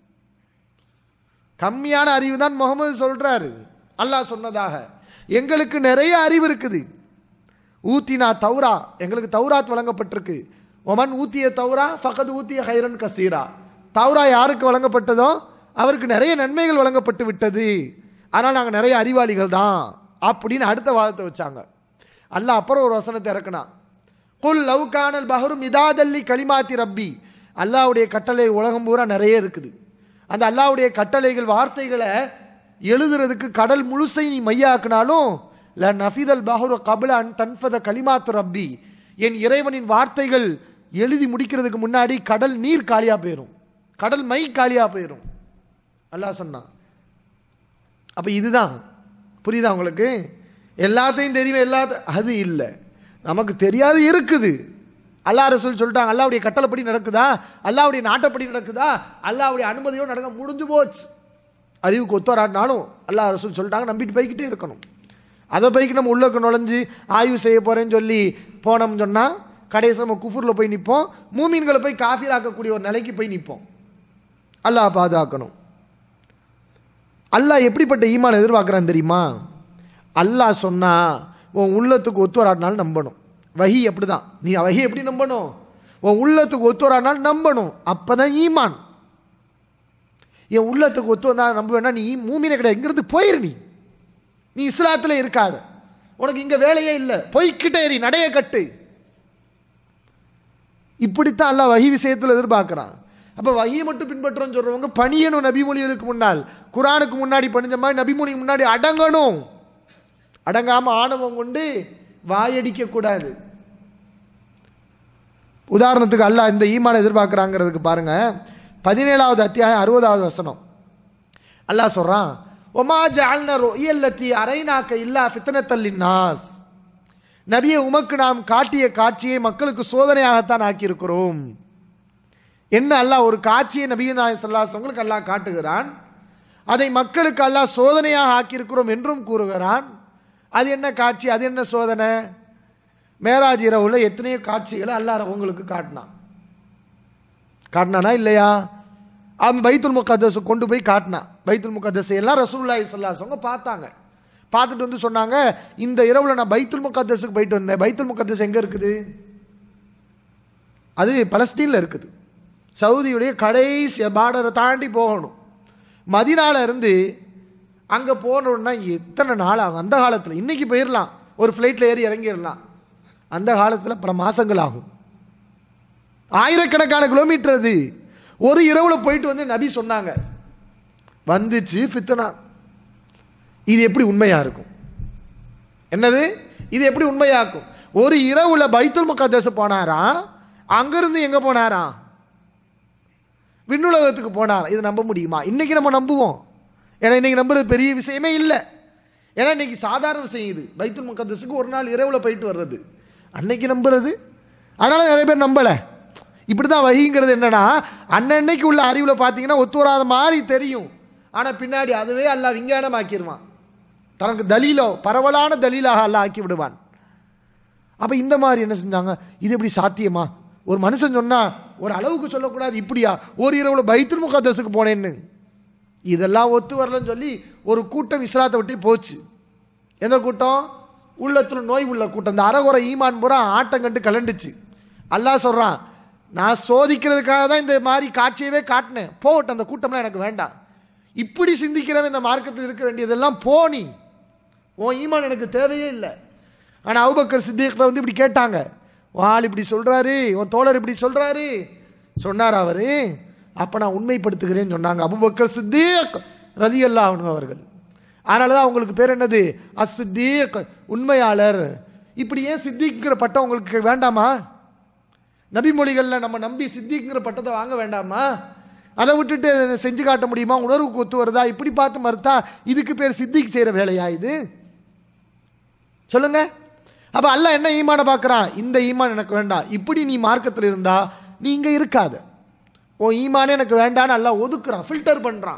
கம்மியான அறிவு தான் முகமது சொல்றாரு அல்லாஹ் சொன்னதாக எங்களுக்கு நிறைய அறிவு இருக்குது ஊத்தினா தௌரா எங்களுக்கு தௌராத் வழங்கப்பட்டிருக்கு ஒமன் ஊத்திய தௌரா ஃபகத் ஊத்திய ஹைரன் கசீரா தௌரா யாருக்கு வழங்கப்பட்டதோ அவருக்கு நிறைய நன்மைகள் வழங்கப்பட்டு விட்டது ஆனால் நாங்கள் நிறைய அறிவாளிகள் தான் அப்படின்னு அடுத்த வாதத்தை வச்சாங்க அல்லாஹ் அப்புறம் ஒரு வசனத்தை இறக்குனா குல் லவ் கானல் பஹரும் மிதாதல்லி கலிமாத்தி ரப்பி அல்லாஹ்வுடைய கட்டளை உலகம் பூரா நிறைய இருக்குது அந்த அல்லாஹ்வுடைய கட்டளைகள் வார்த்தைகளை எழுதுறதுக்கு கடல் முழுசை நீ மையாக்குனாலும் ல நஃபிதல் பஹரு கபில அன் தன்ஃபத கலிமாத்து ரப்பி என் இறைவனின் வார்த்தைகள் எழுதி முடிக்கிறதுக்கு முன்னாடி கடல் நீர் காலியாக போயிடும் கடல் மை காலியாக போயிடும் அல்லாஹ் சொன்னான் அப்போ இதுதான் புரியுதா உங்களுக்கு எல்லாத்தையும் தெரியும் எல்லாத்த அது இல்லை நமக்கு தெரியாது இருக்குது அல்லாஹ் ரசூல் சொல்லிட்டாங்க அல்லாவுடைய கட்டளைப்படி நடக்குதா அல்லாவுடைய நாட்டப்படி நடக்குதா அல்லாவுடைய அனுமதியோடு நடக்க முடிஞ்சு போச்சு அறிவுக்கு ஒத்தராட்டினாலும் அல்லாஹ் ரசூல் சொல்லிட்டாங்க நம்பிட்டு போய்கிட்டே இருக்கணும் அதை போய்க்கு நம்ம உள்ளக்கு நுழைஞ்சு ஆய்வு செய்ய போகிறேன்னு சொல்லி போனோம்னு சொன்னால் கடைசி நம்ம குஃபூரில் போய் நிற்போம் மூமீன்களை போய் காஃபீர் ஆக்கக்கூடிய ஒரு நிலைக்கு போய் நிற்போம் அல்லாஹ் பாதுகாக்கணும் அல்லாஹ் எப்படிப்பட்ட ஈமான் எதிர்பார்க்குறான்னு தெரியுமா அல்லாஹ் சொன்னா உன் உள்ளத்துக்கு ஒத்து வராட்டினாலும் நம்பணும் வஹி அப்படிதான் நீ வஹி எப்படி நம்பணும் உன் உள்ளத்துக்கு ஒத்து வரானால் நம்பணும் அப்பதான் ஈமான் என் உள்ளத்துக்கு ஒத்து வந்தா நம்ப வேணா நீ மூமினே கிடையாது இங்கிருந்து போயிரு நீ நீ இஸ்லாத்தில் இருக்காத உனக்கு இங்க வேலையே இல்லை பொய்க்கிட்டே எறி நடைய கட்டு இப்படித்தான் அல்லாஹ் வஹி விஷயத்தில் எதிர்பார்க்குறான் அப்போ வஹியை மட்டும் பின்பற்றுறோம்னு சொல்றவங்க பணியணும் நபிமொழிகளுக்கு முன்னால் குரானுக்கு முன்னாடி பணிஞ்ச மாதிரி நபிமொழிக்கு முன்னாடி அடங்கணும் அடங்காம ஆணவம் கொண்டு வாயடிக்க கூடாது உதாரணத்துக்கு அல்லாஹ் இந்த ஈமான எதிர்பார்க்குறாங்கிறதுக்கு பாருங்க பதினேழாவது அத்தியாயம் அறுபதாவது வசனம் அல்லாஹ் சொல்றான் ஒமா ஜஅல்னா ருயல்லத்தி அரைனாக்க இல்லா ஃபித்னத்தல் நாஸ் நபியை உமக்கு நாம் காட்டிய காட்சியை மக்களுக்கு சோதனையாகத்தான் ஆக்கியிருக்கிறோம் என்ன அல்லாஹ் ஒரு காட்சியை நபிய நாயகம் சொல்லாசவங்களுக்கு அல்லாஹ் காட்டுகிறான் அதை மக்களுக்கு அல்லாஹ் சோதனையாக ஆக்கியிருக்கிறோம் என்றும் கூறுகிறான் அது என்ன காட்சி அது என்ன சோதனை மேராஜ் இரவுல எத்தனையோ காட்சிகளை அல்லாஹ் உங்களுக்கு காட்டினான் காட்டினானா இல்லையா அவன் பைத்துல் முகத்தஸ் கொண்டு போய் காட்டினான் பைத்துல் முகத்தஸ் எல்லாம் ரசூலுல்லாஹி ஸல்லல்லாஹு பார்த்தாங்க பார்த்துட்டு வந்து சொன்னாங்க இந்த இரவுல நான் பைத்துல் முகத்தஸுக்கு போயிட்டு வந்தேன் பைத்துல் முகத்தஸ் எங்க இருக்குது அது பலஸ்தீன்ல இருக்குது சவுதியுடைய கடைசி பார்டரை தாண்டி போகணும் மதினால இருந்து அங்கே போனோம்னா எத்தனை நாள் ஆகும் அந்த காலத்தில் இன்னைக்கு போயிடலாம் ஒரு ஃப்ளைட்டில் ஏறி இறங்கிடலாம் அந்த காலத்தில் பல மாசங்கள் ஆகும் ஆயிரக்கணக்கான கிலோமீட்டர் அது ஒரு இரவுல போயிட்டு வந்து நபி சொன்னாங்க வந்துச்சு ஃபித்னா இது எப்படி உண்மையா இருக்கும் என்னது இது எப்படி உண்மையாக்கும் ஒரு இரவுல பைத்துல் முகத்தஸ் போனாராம் அங்கிருந்து எங்க போனாராம் விண்ணுலகத்துக்கு போனார் இது நம்ப முடியுமா இன்னைக்கு நம்ம நம்புவோம் ஏன்னா இன்னைக்கு நம்புறது பெரிய விஷயமே இல்லை ஏன்னா இன்னைக்கு சாதாரண விஷயம் இது பைத்துல் முகத்தஸுக்கு ஒரு நாள் இரவுல போயிட்டு வர்றது அன்னைக்கு நம்புறது அதனால நிறைய பேர் நம்பல இப்படி தான் வகிங்கிறது என்னன்னா அன்னன்னைக்கு உள்ள அறிவில் பார்த்தீங்கன்னா ஒத்து வராத மாதிரி தெரியும் ஆனால் பின்னாடி அதுவே அல்லாஹ் விஞ்ஞானமாக்கிடுவான் தனக்கு தலீலோ பரவலான தலீலாக அல்லாஹ் ஆக்கி விடுவான் அப்போ இந்த மாதிரி என்ன செஞ்சாங்க இது எப்படி சாத்தியமா ஒரு மனுஷன் சொன்னா ஒரு அளவுக்கு சொல்லக்கூடாது இப்படியா ஒரு இரவுல பைத்துல் முகத்தஸுக்கு போனேன்னு இதெல்லாம் ஒத்து வரலன்னு சொல்லி ஒரு கூட்டம் இஸ்லாத்தை விட்டு போச்சு எந்த கூட்டம் உள்ளத்துல நோய் உள்ள கூட்டம் இந்த அறகுறை ஈமான் பூரா ஆட்டம் கண்டு கலண்டுச்சு அல்லாஹ் சொல்றான் நான் சோதிக்கிறதுக்காக தான் இந்த மாதிரி காட்சியவே காட்டினேன் போகட்டும் அந்த கூட்டம்லாம் எனக்கு வேண்டாம் இப்படி சிந்திக்கிறவன் இந்த மார்க்கத்தில் இருக்க வேண்டியதெல்லாம் போனி உன் ஈமான் எனக்கு தேவையே இல்லை ஆனால் அவுபக்கர் சித்திகிட்ட வந்து இப்படி கேட்டாங்க வாள் இப்படி சொல்றாரு உன் தோழர் இப்படி சொல்றாரு சொன்னார் அவரு அப்போ நான் உண்மைப்படுத்துகிறேன்னு சொன்னாங்க அபுபக்கர் சித்தீக் ரதி அல்லாஹ் அவர்கள் அதனால தான் அவங்களுக்கு பேர் என்னது அஸ் சித்தீக் உண்மையாளர் இப்படி ஏன் சித்திக்கிற பட்டம் உங்களுக்கு வேண்டாமா நபிமொழிகளில் நம்ம நம்பி சித்திங்கிற பட்டத்தை வாங்க வேண்டாமா அதை விட்டுட்டு செஞ்சு காட்ட முடியுமா உணர்வுக்கு ஒத்து வருதா இப்படி பார்த்து மறுத்தா இதுக்கு பேர் சித்திக்கு செய்கிற வேலையா இது சொல்லுங்க அப்போ அல்லாஹ் என்ன ஈமான பார்க்குறான் இந்த ஈமான் எனக்கு வேண்டாம் இப்படி நீ மார்க்கத்தில் இருந்தா நீ இங்கே இருக்காத உன் ஈமானே எனக்கு வேண்டான்னு அல்லாஹ் ஒதுக்குறான் ஃபில்டர் பண்ணுறான்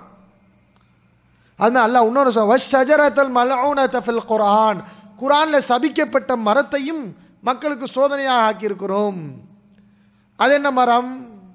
அதனால் அல்லாஹ் இன்னொரு சொல் வஷஜரத்தல் மலவுனத ஃபில் குர்ஆன் குர்ஆனில் சபிக்கப்பட்ட மரத்தையும் மக்களுக்கு சோதனையாக ஆக்கியிருக்கிறோம் அது என்ன மரம்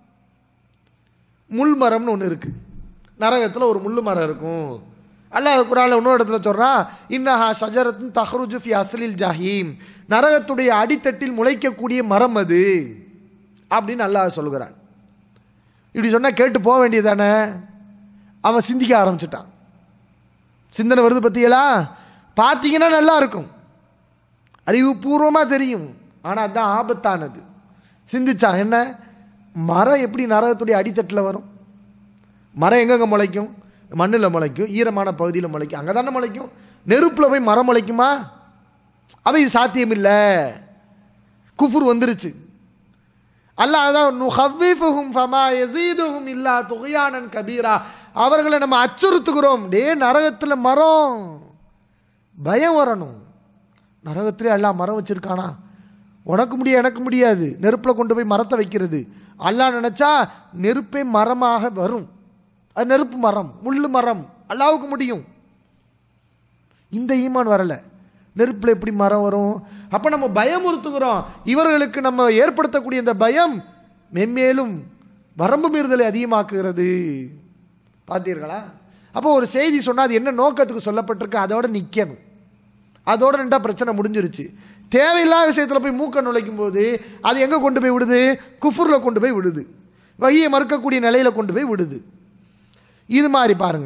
முள் மரம்னு ஒன்று இருக்கு நரகத்தில் ஒரு முள்ளு மரம் இருக்கும் அல்லாஹ் குரானில் இன்னொரு இடத்துல சொல்கிறான் இன்னஹா ஷஜரத்தின் தஹ்ருஜு ஃபி அஸ்லில் ஜஹீம் நரகத்துடைய அடித்தட்டில் முளைக்கக்கூடிய மரம் அது அப்படின்னு அல்லாஹ் சொல்கிறான் இப்படி சொன்னால் கேட்டு போக வேண்டியதானே அவன் சிந்திக்க ஆரம்பிச்சிட்டான் சிந்தனை வருது பத்தியலா பார்த்தீங்கன்னா நல்லா இருக்கும் அறிவுபூர்வமாக தெரியும் ஆனால் அதுதான் ஆபத்தானது சிந்திச்சான் என்ன மரம் எப்படி நரகத்துடைய அடித்தட்டில் வரும் மரம் எங்கெங்க முளைக்கும் மண்ணில் முளைக்கும் ஈரமான பகுதியில் முளைக்கும் அங்கே தானே முளைக்கும் நெருப்பில் போய் மரம் முளைக்குமா அவை சாத்தியம் இல்லை குஃபுர் வந்துருச்சு அல்லாஹ் அதான் நுஹவ்விஃபுஹும் ஃபமா யஸீதுஹும் இல்லா துகியானன் கபீரா அவர்களை நம்ம அச்சுறுத்துகிறோம் டே நரகத்தில் மரம் பயம் வரணும் நரகத்திலே எல்லாம் மரம் வச்சிருக்கானா உனக்கு முடியாது எனக்கு முடியாது நெருப்பில் கொண்டு போய் மரத்தை வைக்கிறது அல்லாஹ் நினைச்சா நெருப்பே மரமாக வரும் அது நெருப்பு மரம் முள்ளு மரம் அல்லாவுக்கு முடியும் இந்த ஈமான் வரல நெருப்பில் எப்படி மரம் வரும் அப்போ நம்ம பயமுறுத்துகிறோம் இவர்களுக்கு நம்ம ஏற்படுத்தக்கூடிய இந்த பயம் மென்மேலும் வரம்பு மீறுதலை அதிகமாக்குகிறது பார்த்தீர்களா அப்போ ஒரு செய்தி சொன்னால் அது என்ன நோக்கத்துக்கு சொல்லப்பட்டிருக்கு அதோட நிற்கணும் அதோட ரெண்டா பிரச்சனை முடிஞ்சிருச்சு தேவையில்லாத விஷயத்தில் போய் மூக்க நுழைக்கும் போது அது எங்கே கொண்டு போய் விடுது குஃபுரில் கொண்டு போய் விடுது வகியை மறுக்கக்கூடிய நிலையில கொண்டு போய் விடுது இது மாதிரி பாருங்க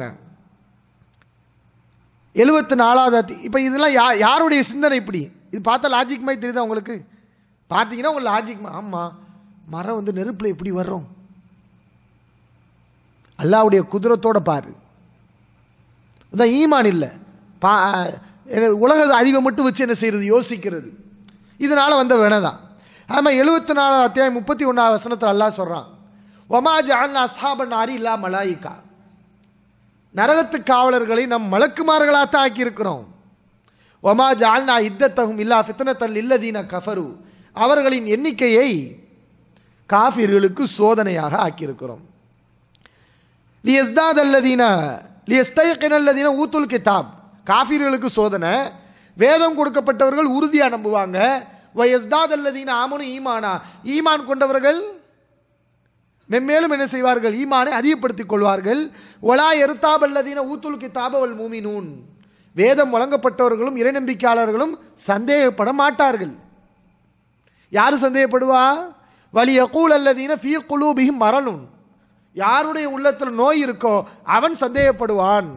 எழுபத்தி நாலாவது இப்போ இதெல்லாம் யா யாருடைய சிந்தனை இப்படி இது பார்த்தா லாஜிக் மாதிரி தெரியுதா உங்களுக்கு பார்த்தீங்கன்னா உங்களுக்கு லாஜிக் ஆமாம் மரம் வந்து நெருப்பில் எப்படி வர்றோம் அல்லாவுடைய குதிரத்தோட பாரு அதான் ஈமான் இல்லை பா என்ன- உலக அறிவை மட்டும் வச்சு என்ன செய்யறது யோசிக்கிறது இதனால வந்த வினைதான் ஆமாம் எழுபத்தி நாலு அத்தியாயம் முப்பத்தி ஒன்றாவது வசனத்தில் அல்லாஹ் சொல்கிறான் ஒமா ஜான் அஸ்ஹாபன் நாரி இல்லா மலாயிகா நரகத்து காவலர்களை நம் மலக்குமார்களாத்தான் ஆக்கியிருக்கிறோம் ஒமா ஜால்னா இத்தத்தகும் இல்லா ஃபித்னத்தல் இல்லதீன கஃபரு அவர்களின் எண்ணிக்கையை காஃபிர்களுக்கு சோதனையாக ஆக்கியிருக்கிறோம் லியஸ்தாத் அல்லதீன லியஸ்தைக்கின் அல்லதீன ஊத்துல் கிதாப் காஃபிர்களுக்கு சோதனை வேதம் கொடுக்கப்பட்டவர்கள் உறுதியாக நம்புவாங்க வயஸ்தாத் அல்லதீன ஆமனு ஈமானா ஈமான் கொண்டவர்கள் மென்மேலும் என்ன செய்வார்கள் ஈமானை அதிகப்படுத்திக் கொள்வார்கள் ஒலா எருத்தாப் அல்லதீன ஊத்துல் கிதாபவல் மூமினூன் வேதம் வழங்கப்பட்டவர்களும் இறைநம்பிக்கையாளர்களும் சந்தேகப்பட மாட்டார்கள் யார் சந்தேகப்படுவா வலி யகூல் அல்லதீன ஃபீ குலூபிஹிம் மரலுன் யாருடைய உள்ளத்தில் நோய் இருக்கோ அவன் சந்தேகப்படுவான்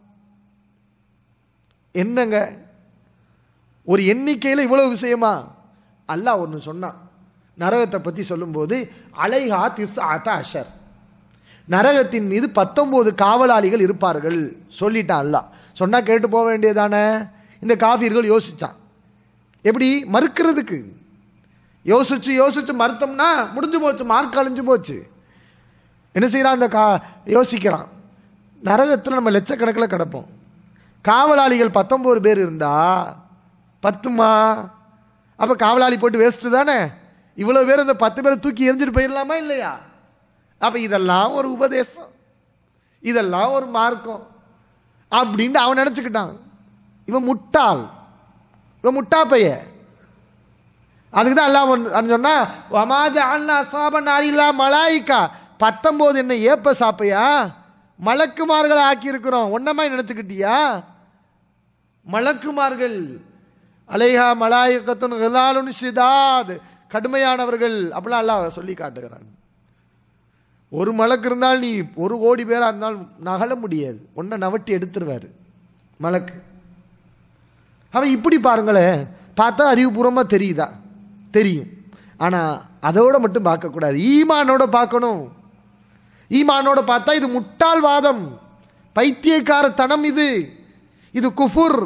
என்னங்க ஒரு எண்ணிக்கையில் இவ்வளவு விஷயமா அல்லாஹ் ஒன்று சொன்னான் நரகத்தை பற்றி சொல்லும்போது அலைஹா திஸ் ஆத்த அஷர் நரகத்தின் மீது பத்தொம்போது காவலாளிகள் இருப்பார்கள் சொல்லிட்டான் அல்லாஹ் சொன்னால் கேட்டு போக வேண்டியதானே இந்த காஃபிர்கள் யோசிச்சான் எப்படி மறுக்கிறதுக்கு யோசிச்சு யோசிச்சு மறுத்தோம்னா முடிஞ்சு போச்சு மார்க் அழிஞ்சு போச்சு என்ன செய்கிறான் அந்த கா யோசிக்கிறான் நரகத்தில் நம்ம லட்சக்கணக்கில் கிடப்போம் காவலாளிகள் பத்தொம்போது பேர் இருந்தா பத்துமா அப்போ காவலாளி போட்டு வேஸ்ட்டு தானே இவ்வளோ பேர் இந்த பத்து பேரை தூக்கி எரிஞ்சிட்டு போயிடலாமா இல்லையா அப்போ இதெல்லாம் ஒரு உபதேசம் இதெல்லாம் ஒரு மார்க்கம் அப்படின்ட்டு அவன் நினச்சிக்கிட்டான் இவன் முட்டாள் இவன் முட்டா பைய அதுக்கு தான் எல்லாம் சொன்னா வமாஜ அண்ணா சாபன் அரிலா மலாய்க்கா பத்தொம்போது என்ன ஏப்ப சாப்பையா மலக்குமார்களை ஆக்கியிருக்கிறோம் ஒன்னமா நினச்சிக்கிட்டியா மலக்குமார்கள் அலைஹா மலாயக்கத்துன் ஹிலாலுன் ஷிதாத் கடுமையானவர்கள் அப்படிலாம் அல்லாஹ் சொல்லி காட்டுகிறான் ஒரு மலக்கு இருந்தால் நீ ஒரு கோடி பேராக இருந்தால் நகல முடியாது ஒன்றை நவட்டி எடுத்துருவார் மலக்கு அவன் இப்படி பாருங்களேன் பார்த்தா அறிவுபூர்வமாக தெரியுதா தெரியும் ஆனால் அதோட மட்டும் பார்க்கக்கூடாது ஈமானோட பார்க்கணும் ஈமானோட பார்த்தா இது முட்டாள்வாதம் பைத்தியக்காரத்தனம் இது இது குஃபுர்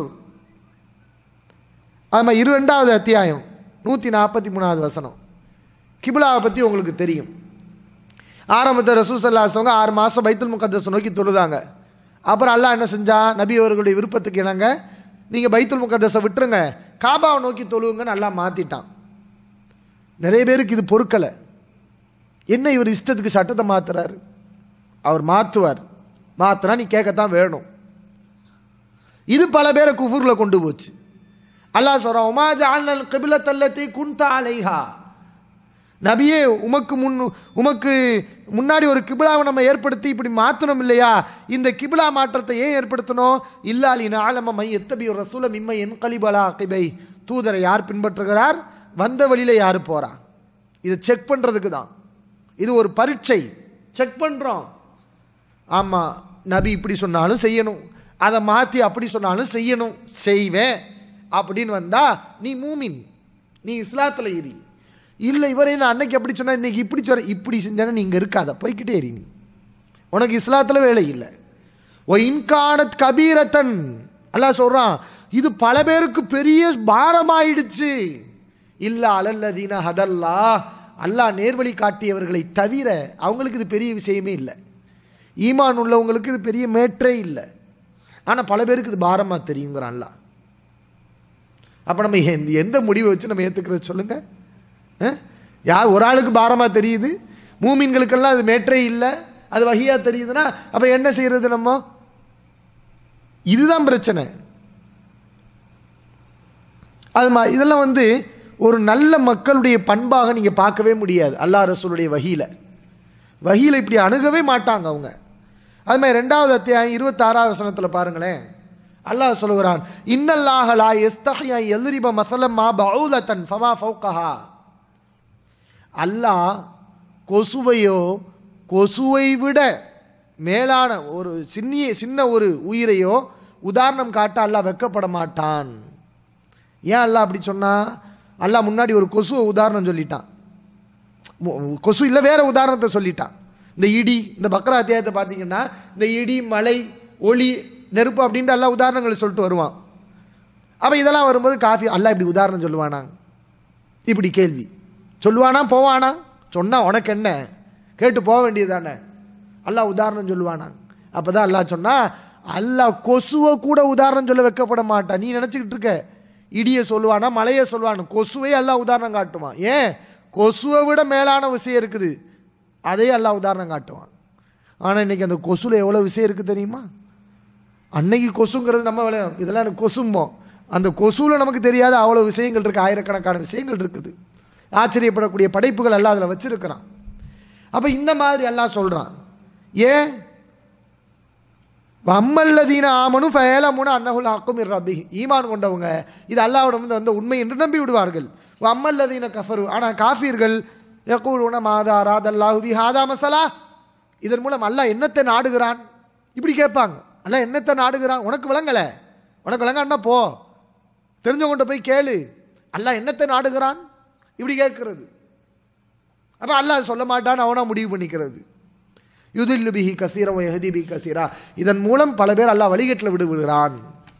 ஆமாம் இரு ரெண்டாவது அத்தியாயம் நூற்றி நாற்பத்தி மூணாவது வசனம் கிபிலாவை பற்றி உங்களுக்கு தெரியும் ஆரம்பத்தில் ரசூசல்லாசவங்க ஆறு மாதம் பைத்துல் முகத்தஸ் நோக்கி தொழுதாங்க அப்புறம் அல்லாஹ் என்ன செஞ்சான் நபி அவர்களுடைய விருப்பத்துக்கு இணங்க நீங்கள் பைத்துல் முகத்தஸை விட்டுருங்க காபாவை நோக்கி தொழுவுங்கன்னு நல்லா மாற்றிட்டான் நிறைய பேருக்கு இது பொறுக்கலை என்ன இவர் இஷ்டத்துக்கு சட்டத்தை மாத்துறாரு அவர் மாற்றுவார் மாத்தினா நீ கேட்கத்தான் வேணும் இது பல பேரை குஃபூரில் கொண்டு போச்சு அல்லாஹ் சொல்கிறான் உமா ஜால் கிபிலத்தல்லத்தை குன்தா அலைஹா நபியே உமக்கு முன் உமக்கு முன்னாடி ஒரு கிபிலாவை நம்ம ஏற்படுத்தி இப்படி மாற்றணும் இல்லையா இந்த கிபிலா மாற்றத்தை ஏன் ஏற்படுத்தணும் இல்லாலின் ஆலம மை எத்தபி ரசூலம் இம்மை என் கலிபலா கிபை தூதரை யார் பின்பற்றுகிறார் வந்த வழியில யார் போறா இதை செக் பண்ணுறதுக்கு தான் இது ஒரு பரீட்சை செக் பண்ணுறோம் ஆமாம் நபி இப்படி சொன்னாலும் செய்யணும் அதை மாற்றி அப்படி சொன்னாலும் செய்யணும் செய்வேன் அப்படின்னு வந்தா நீ மூமின் நீ இஸ்லாத்தில் இரு இல்லை இவரே நான் அன்னைக்கு அப்படி சொன்னா இன்னைக்கு இப்படி சொல்ற இப்படி செஞ்சானே நீ இங்கே இருக்காத போய்க்கிட்டே இரு நீ உனக்கு இஸ்லாத்தில் வேலை இல்லை ஓ இன்கானத் கபீரத்தன் அல்லாஹ் சொல்கிறான் இது பல பேருக்கு பெரிய பாரமாயிடுச்சு இல்ல அலல்லதீன ஹதல்லா அல்லாஹ் நேர்வழி காட்டியவர்களை தவிர அவங்களுக்கு இது பெரிய விஷயமே இல்லை ஈமான் உள்ளவங்களுக்கு இது பெரிய மேற்றே இல்லை ஆனால் பல பேருக்கு இது பாரமாக தெரியுங்கிறான் அல்லாஹ் அப்போ நம்ம எந்த எந்த முடிவை வச்சு நம்ம ஏற்றுக்கிறது சொல்லுங்க அஹ்? யார் ஒரு ஆளுக்கு பாரமாக தெரியுது மூமின்களுக்கெல்லாம் அது மேற்றே இல்லை அது வகையாக தெரியுதுன்னா அப்போ என்ன செய்யறது நம்ம இதுதான் பிரச்சனை அது மா இதெல்லாம் வந்து ஒரு நல்ல மக்களுடைய பண்பாக நீங்கள் பார்க்கவே முடியாது அல்லாஹ் ரசூலுடைய வகியில் வகியில் இப்படி அணுகவே மாட்டாங்க அவங்க அது மாதிரி ரெண்டாவது அத்தியாயம் இருபத்தாறாவது வசனத்தில் பாருங்களேன் அல்லாஹ் சொல்லுகிறான் இன்னல்லாஹ லா யஸ்தஹியா யல்ரிப மஸலம் மா பஊலத்தன் ஃபமா ஃபௌகஹா அல்லாஹ் கொசுவையோ கொசுவை விட மேலான ஒரு சின்னிய சின்ன ஒரு உயிரையோ உதாரணம் காட்ட அல்லாஹ் வெக்கப்பட மாட்டான் ஏன் அல்லாஹ் அப்படி சொன்னா அல்லாஹ் முன்னாடி ஒரு கொசுவை உதாரணம் சொல்லிட்டான் மு- கொசு இல்லை வேற உதாரணத்தை சொல்லிட்டான் இந்த இடி இந்த பக்ரா அத்தியாயத்தை பார்த்தீங்கன்னா இந்த இடி மலை ஒளி நெருப்பு அப்படின்ட்டு எல்லாம் உதாரணங்கள் சொல்லிட்டு வருவான் அப்போ இதெல்லாம் வரும்போது காஃபி அல்லாஹ் இப்படி உதாரணம் சொல்லுவானா இப்படி கேள்வி சொல்லுவானா போவானா சொன்னா உனக்கு என்ன கேட்டு போக வேண்டியது தானே அல்லாஹ் உதாரணம் சொல்லுவானா அப்போ தான் அல்லாஹ் சொன்னா அல்லாஹ் கொசுவை கூட உதாரணம் சொல்ல வைக்கப்பட மாட்டான் நீ நினச்சிக்கிட்டு இருக்க இடியை சொல்லுவானா மலையை சொல்லுவானா கொசுவே அல்லாஹ் உதாரணம் காட்டுவான் ஏன் கொசுவை விட மேலான விஷயம் இருக்குது அதையே அல்லாஹ் உதாரணம் காட்டுவான் ஆனால் இன்னைக்கு அந்த கொசுல எவ்வளோ விஷயம் இருக்குது தெரியுமா அன்னைக்கு கொசுங்கிறது நம்ம விளையாடும் இதெல்லாம் எனக்கு கொசும்போம் அந்த கொசுல நமக்கு தெரியாத அவ்வளோ விஷயங்கள் இருக்குது ஆயிரக்கணக்கான விஷயங்கள் இருக்குது ஆச்சரியப்படக்கூடிய படைப்புகள் எல்லாம் அதில் வச்சிருக்கிறான் அப்போ இந்த மாதிரி எல்லாம் சொல்கிறான் ஏன் அம்மல்லதீன ஆமனும் ஃபயலமுன அன்னகுல் ஹக்கும் ரபி ஈமான் கொண்டவங்க இது அல்லாவிடம் வந்து வந்த உண்மை என்று நம்பி விடுவார்கள் அம்மல்லதீன கஃபரு ஆனால் காஃபீர்கள் யகூலுன மாதா ராதல்லாஹு பி ஹாதா மசலா இதன் மூலம் அல்லாஹ் என்னத்தை நாடுகிறான் இப்படி கேட்பாங்க அல்லாஹ் என்னத்தை நாடுகிறான் உனக்கு விளங்கலை உனக்கு விளங்கான்னா போ தெரிஞ்சவங்கள்ட்ட போய் கேளு அல்லாஹ் என்னத்தை நாடுகிறான் இப்படி கேட்கிறது அப்போ அல்லாஹ் சொல்ல மாட்டான்னு அவனா முடிவு பண்ணிக்கிறது யுதில்லு பிஹி கசீரா எஹதி பி கசீரா இதன் மூலம் பல பேர் அல்லாஹ் வழிகட்டில் விடு விடுகிறான்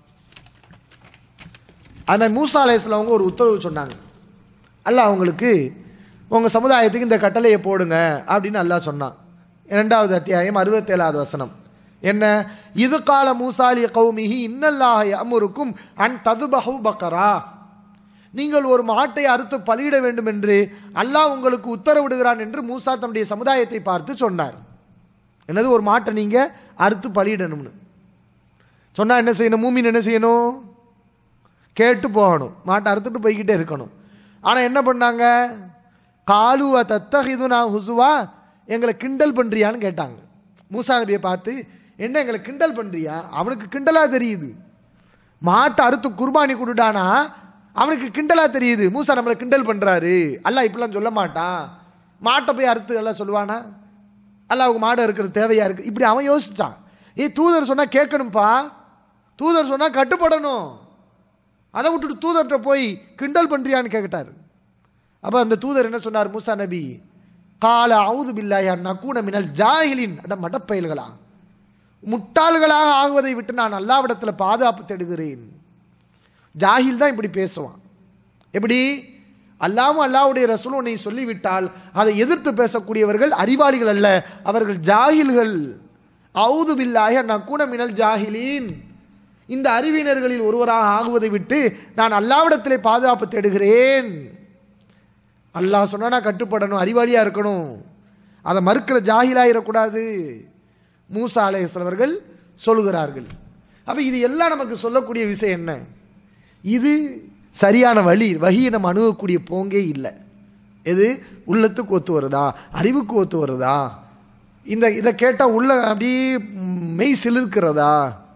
ஆனால் மூசா அலையாஸ்லாம் அவங்க ஒரு உத்தரவு சொன்னாங்க அல்லாஹ் அவங்களுக்கு உங்கள் சமுதாயத்துக்கு இந்த கட்டளையை போடுங்க அப்படின்னு அல்லாஹ் சொன்னான் இரண்டாவது அத்தியாயம் அறுபத்தேழாவது வசனம் என்ன இது கால மூசாலி கௌமிஹி இன்னல்லாஹ அமுருக்கும் அன் ததுபஹு பக்கரா நீங்கள் ஒரு மாட்டை அறுத்து பலியிட வேண்டும் என்று அல்லாஹ் உங்களுக்கு உத்தரவிடுகிறான் என்று மூசா தன்னுடைய சமுதாயத்தை பார்த்து சொன்னார் என்னது ஒரு மாட்டை நீங்கள் அறுத்து பலியிடணும்னு சொன்னால் என்ன செய்யணும் மூமின் என்ன செய்யணும் கேட்டு போகணும் மாட்டை அறுத்துட்டு போய்கிட்டே இருக்கணும் ஆனால் என்ன பண்ணாங்க காலுவ தத்தகிதுனா ஹுசுவா எங்களை கிண்டல் பண்ணுறியான்னு கேட்டாங்க மூசா நபியை பார்த்து என்ன எங்களை கிண்டல் பண்ணுறியா அவனுக்கு கிண்டலாக தெரியுது மாட்டை அறுத்து குர்பானி கொடுடானா அவனுக்கு கிண்டலாக தெரியுது மூசா நம்மளை கிண்டல் பண்ணுறாரு அல்லாஹ் இப்படிலாம் சொல்ல மாட்டான் மாட்டை போய் அறுத்து எல்லாம் சொல்லுவானா அல்லாவுக்கு மாடு இருக்கிறது தேவையா இருக்கு இப்படி அவன் யோசிச்சான் ஏய் தூதர் சொன்னா கேட்கணும்ப்பா தூதர் சொன்னா கட்டுப்படணும் அதை விட்டுட்டு தூதர்கிட்ட போய் கிண்டல் பண்றியான்னு கேட்டார் அப்ப அந்த தூதர் என்ன சொன்னார் மூசா நபி கால அவுது பில்லாயா நக்கூன மினல் ஜாஹிலின் அந்த மடப்பயல்களா முட்டாள்களாக ஆகுவதை விட்டு நான் அல்லாவிடத்தில் பாதுகாப்பு தேடுகிறேன் ஜாஹில் தான் இப்படி பேசுவான் எப்படி அல்லாவும் அல்லாவுடைய ரசூலும் உன்னை சொல்லிவிட்டால் அதை எதிர்த்து பேசக்கூடியவர்கள் அறிவாளிகள் அல்ல அவர்கள் ஜாகில்கள் அவுது பில்லாய நக்குன மினல் ஜாஹிலீன் இந்த அறிவினர்களில் ஒருவராக ஆகுவதை விட்டு நான் அல்லாவிடத்திலே பாதுகாப்பு தேடுகிறேன் அல்லாஹ் சொன்னா நான் கட்டுப்படணும் அறிவாளியாக இருக்கணும் அதை மறுக்கிற ஜாகிலாயிடக்கூடாது மூசா அலைஹிஸ்ஸலாம் அவர்கள் சொல்லுகிறார்கள் அப்போ இது எல்லாம் நமக்கு சொல்லக்கூடிய விஷயம் என்ன இது சரியான வழி வழியை நம்ம அணுகக்கூடிய போங்கே இல்லை எது உள்ளத்துக்கு ஒத்து வருதா அறிவுக்கு ஒத்து வருதா இந்த இதை கேட்டால் உள்ள அப்படியே மெய் சிலிர்க்கிறதா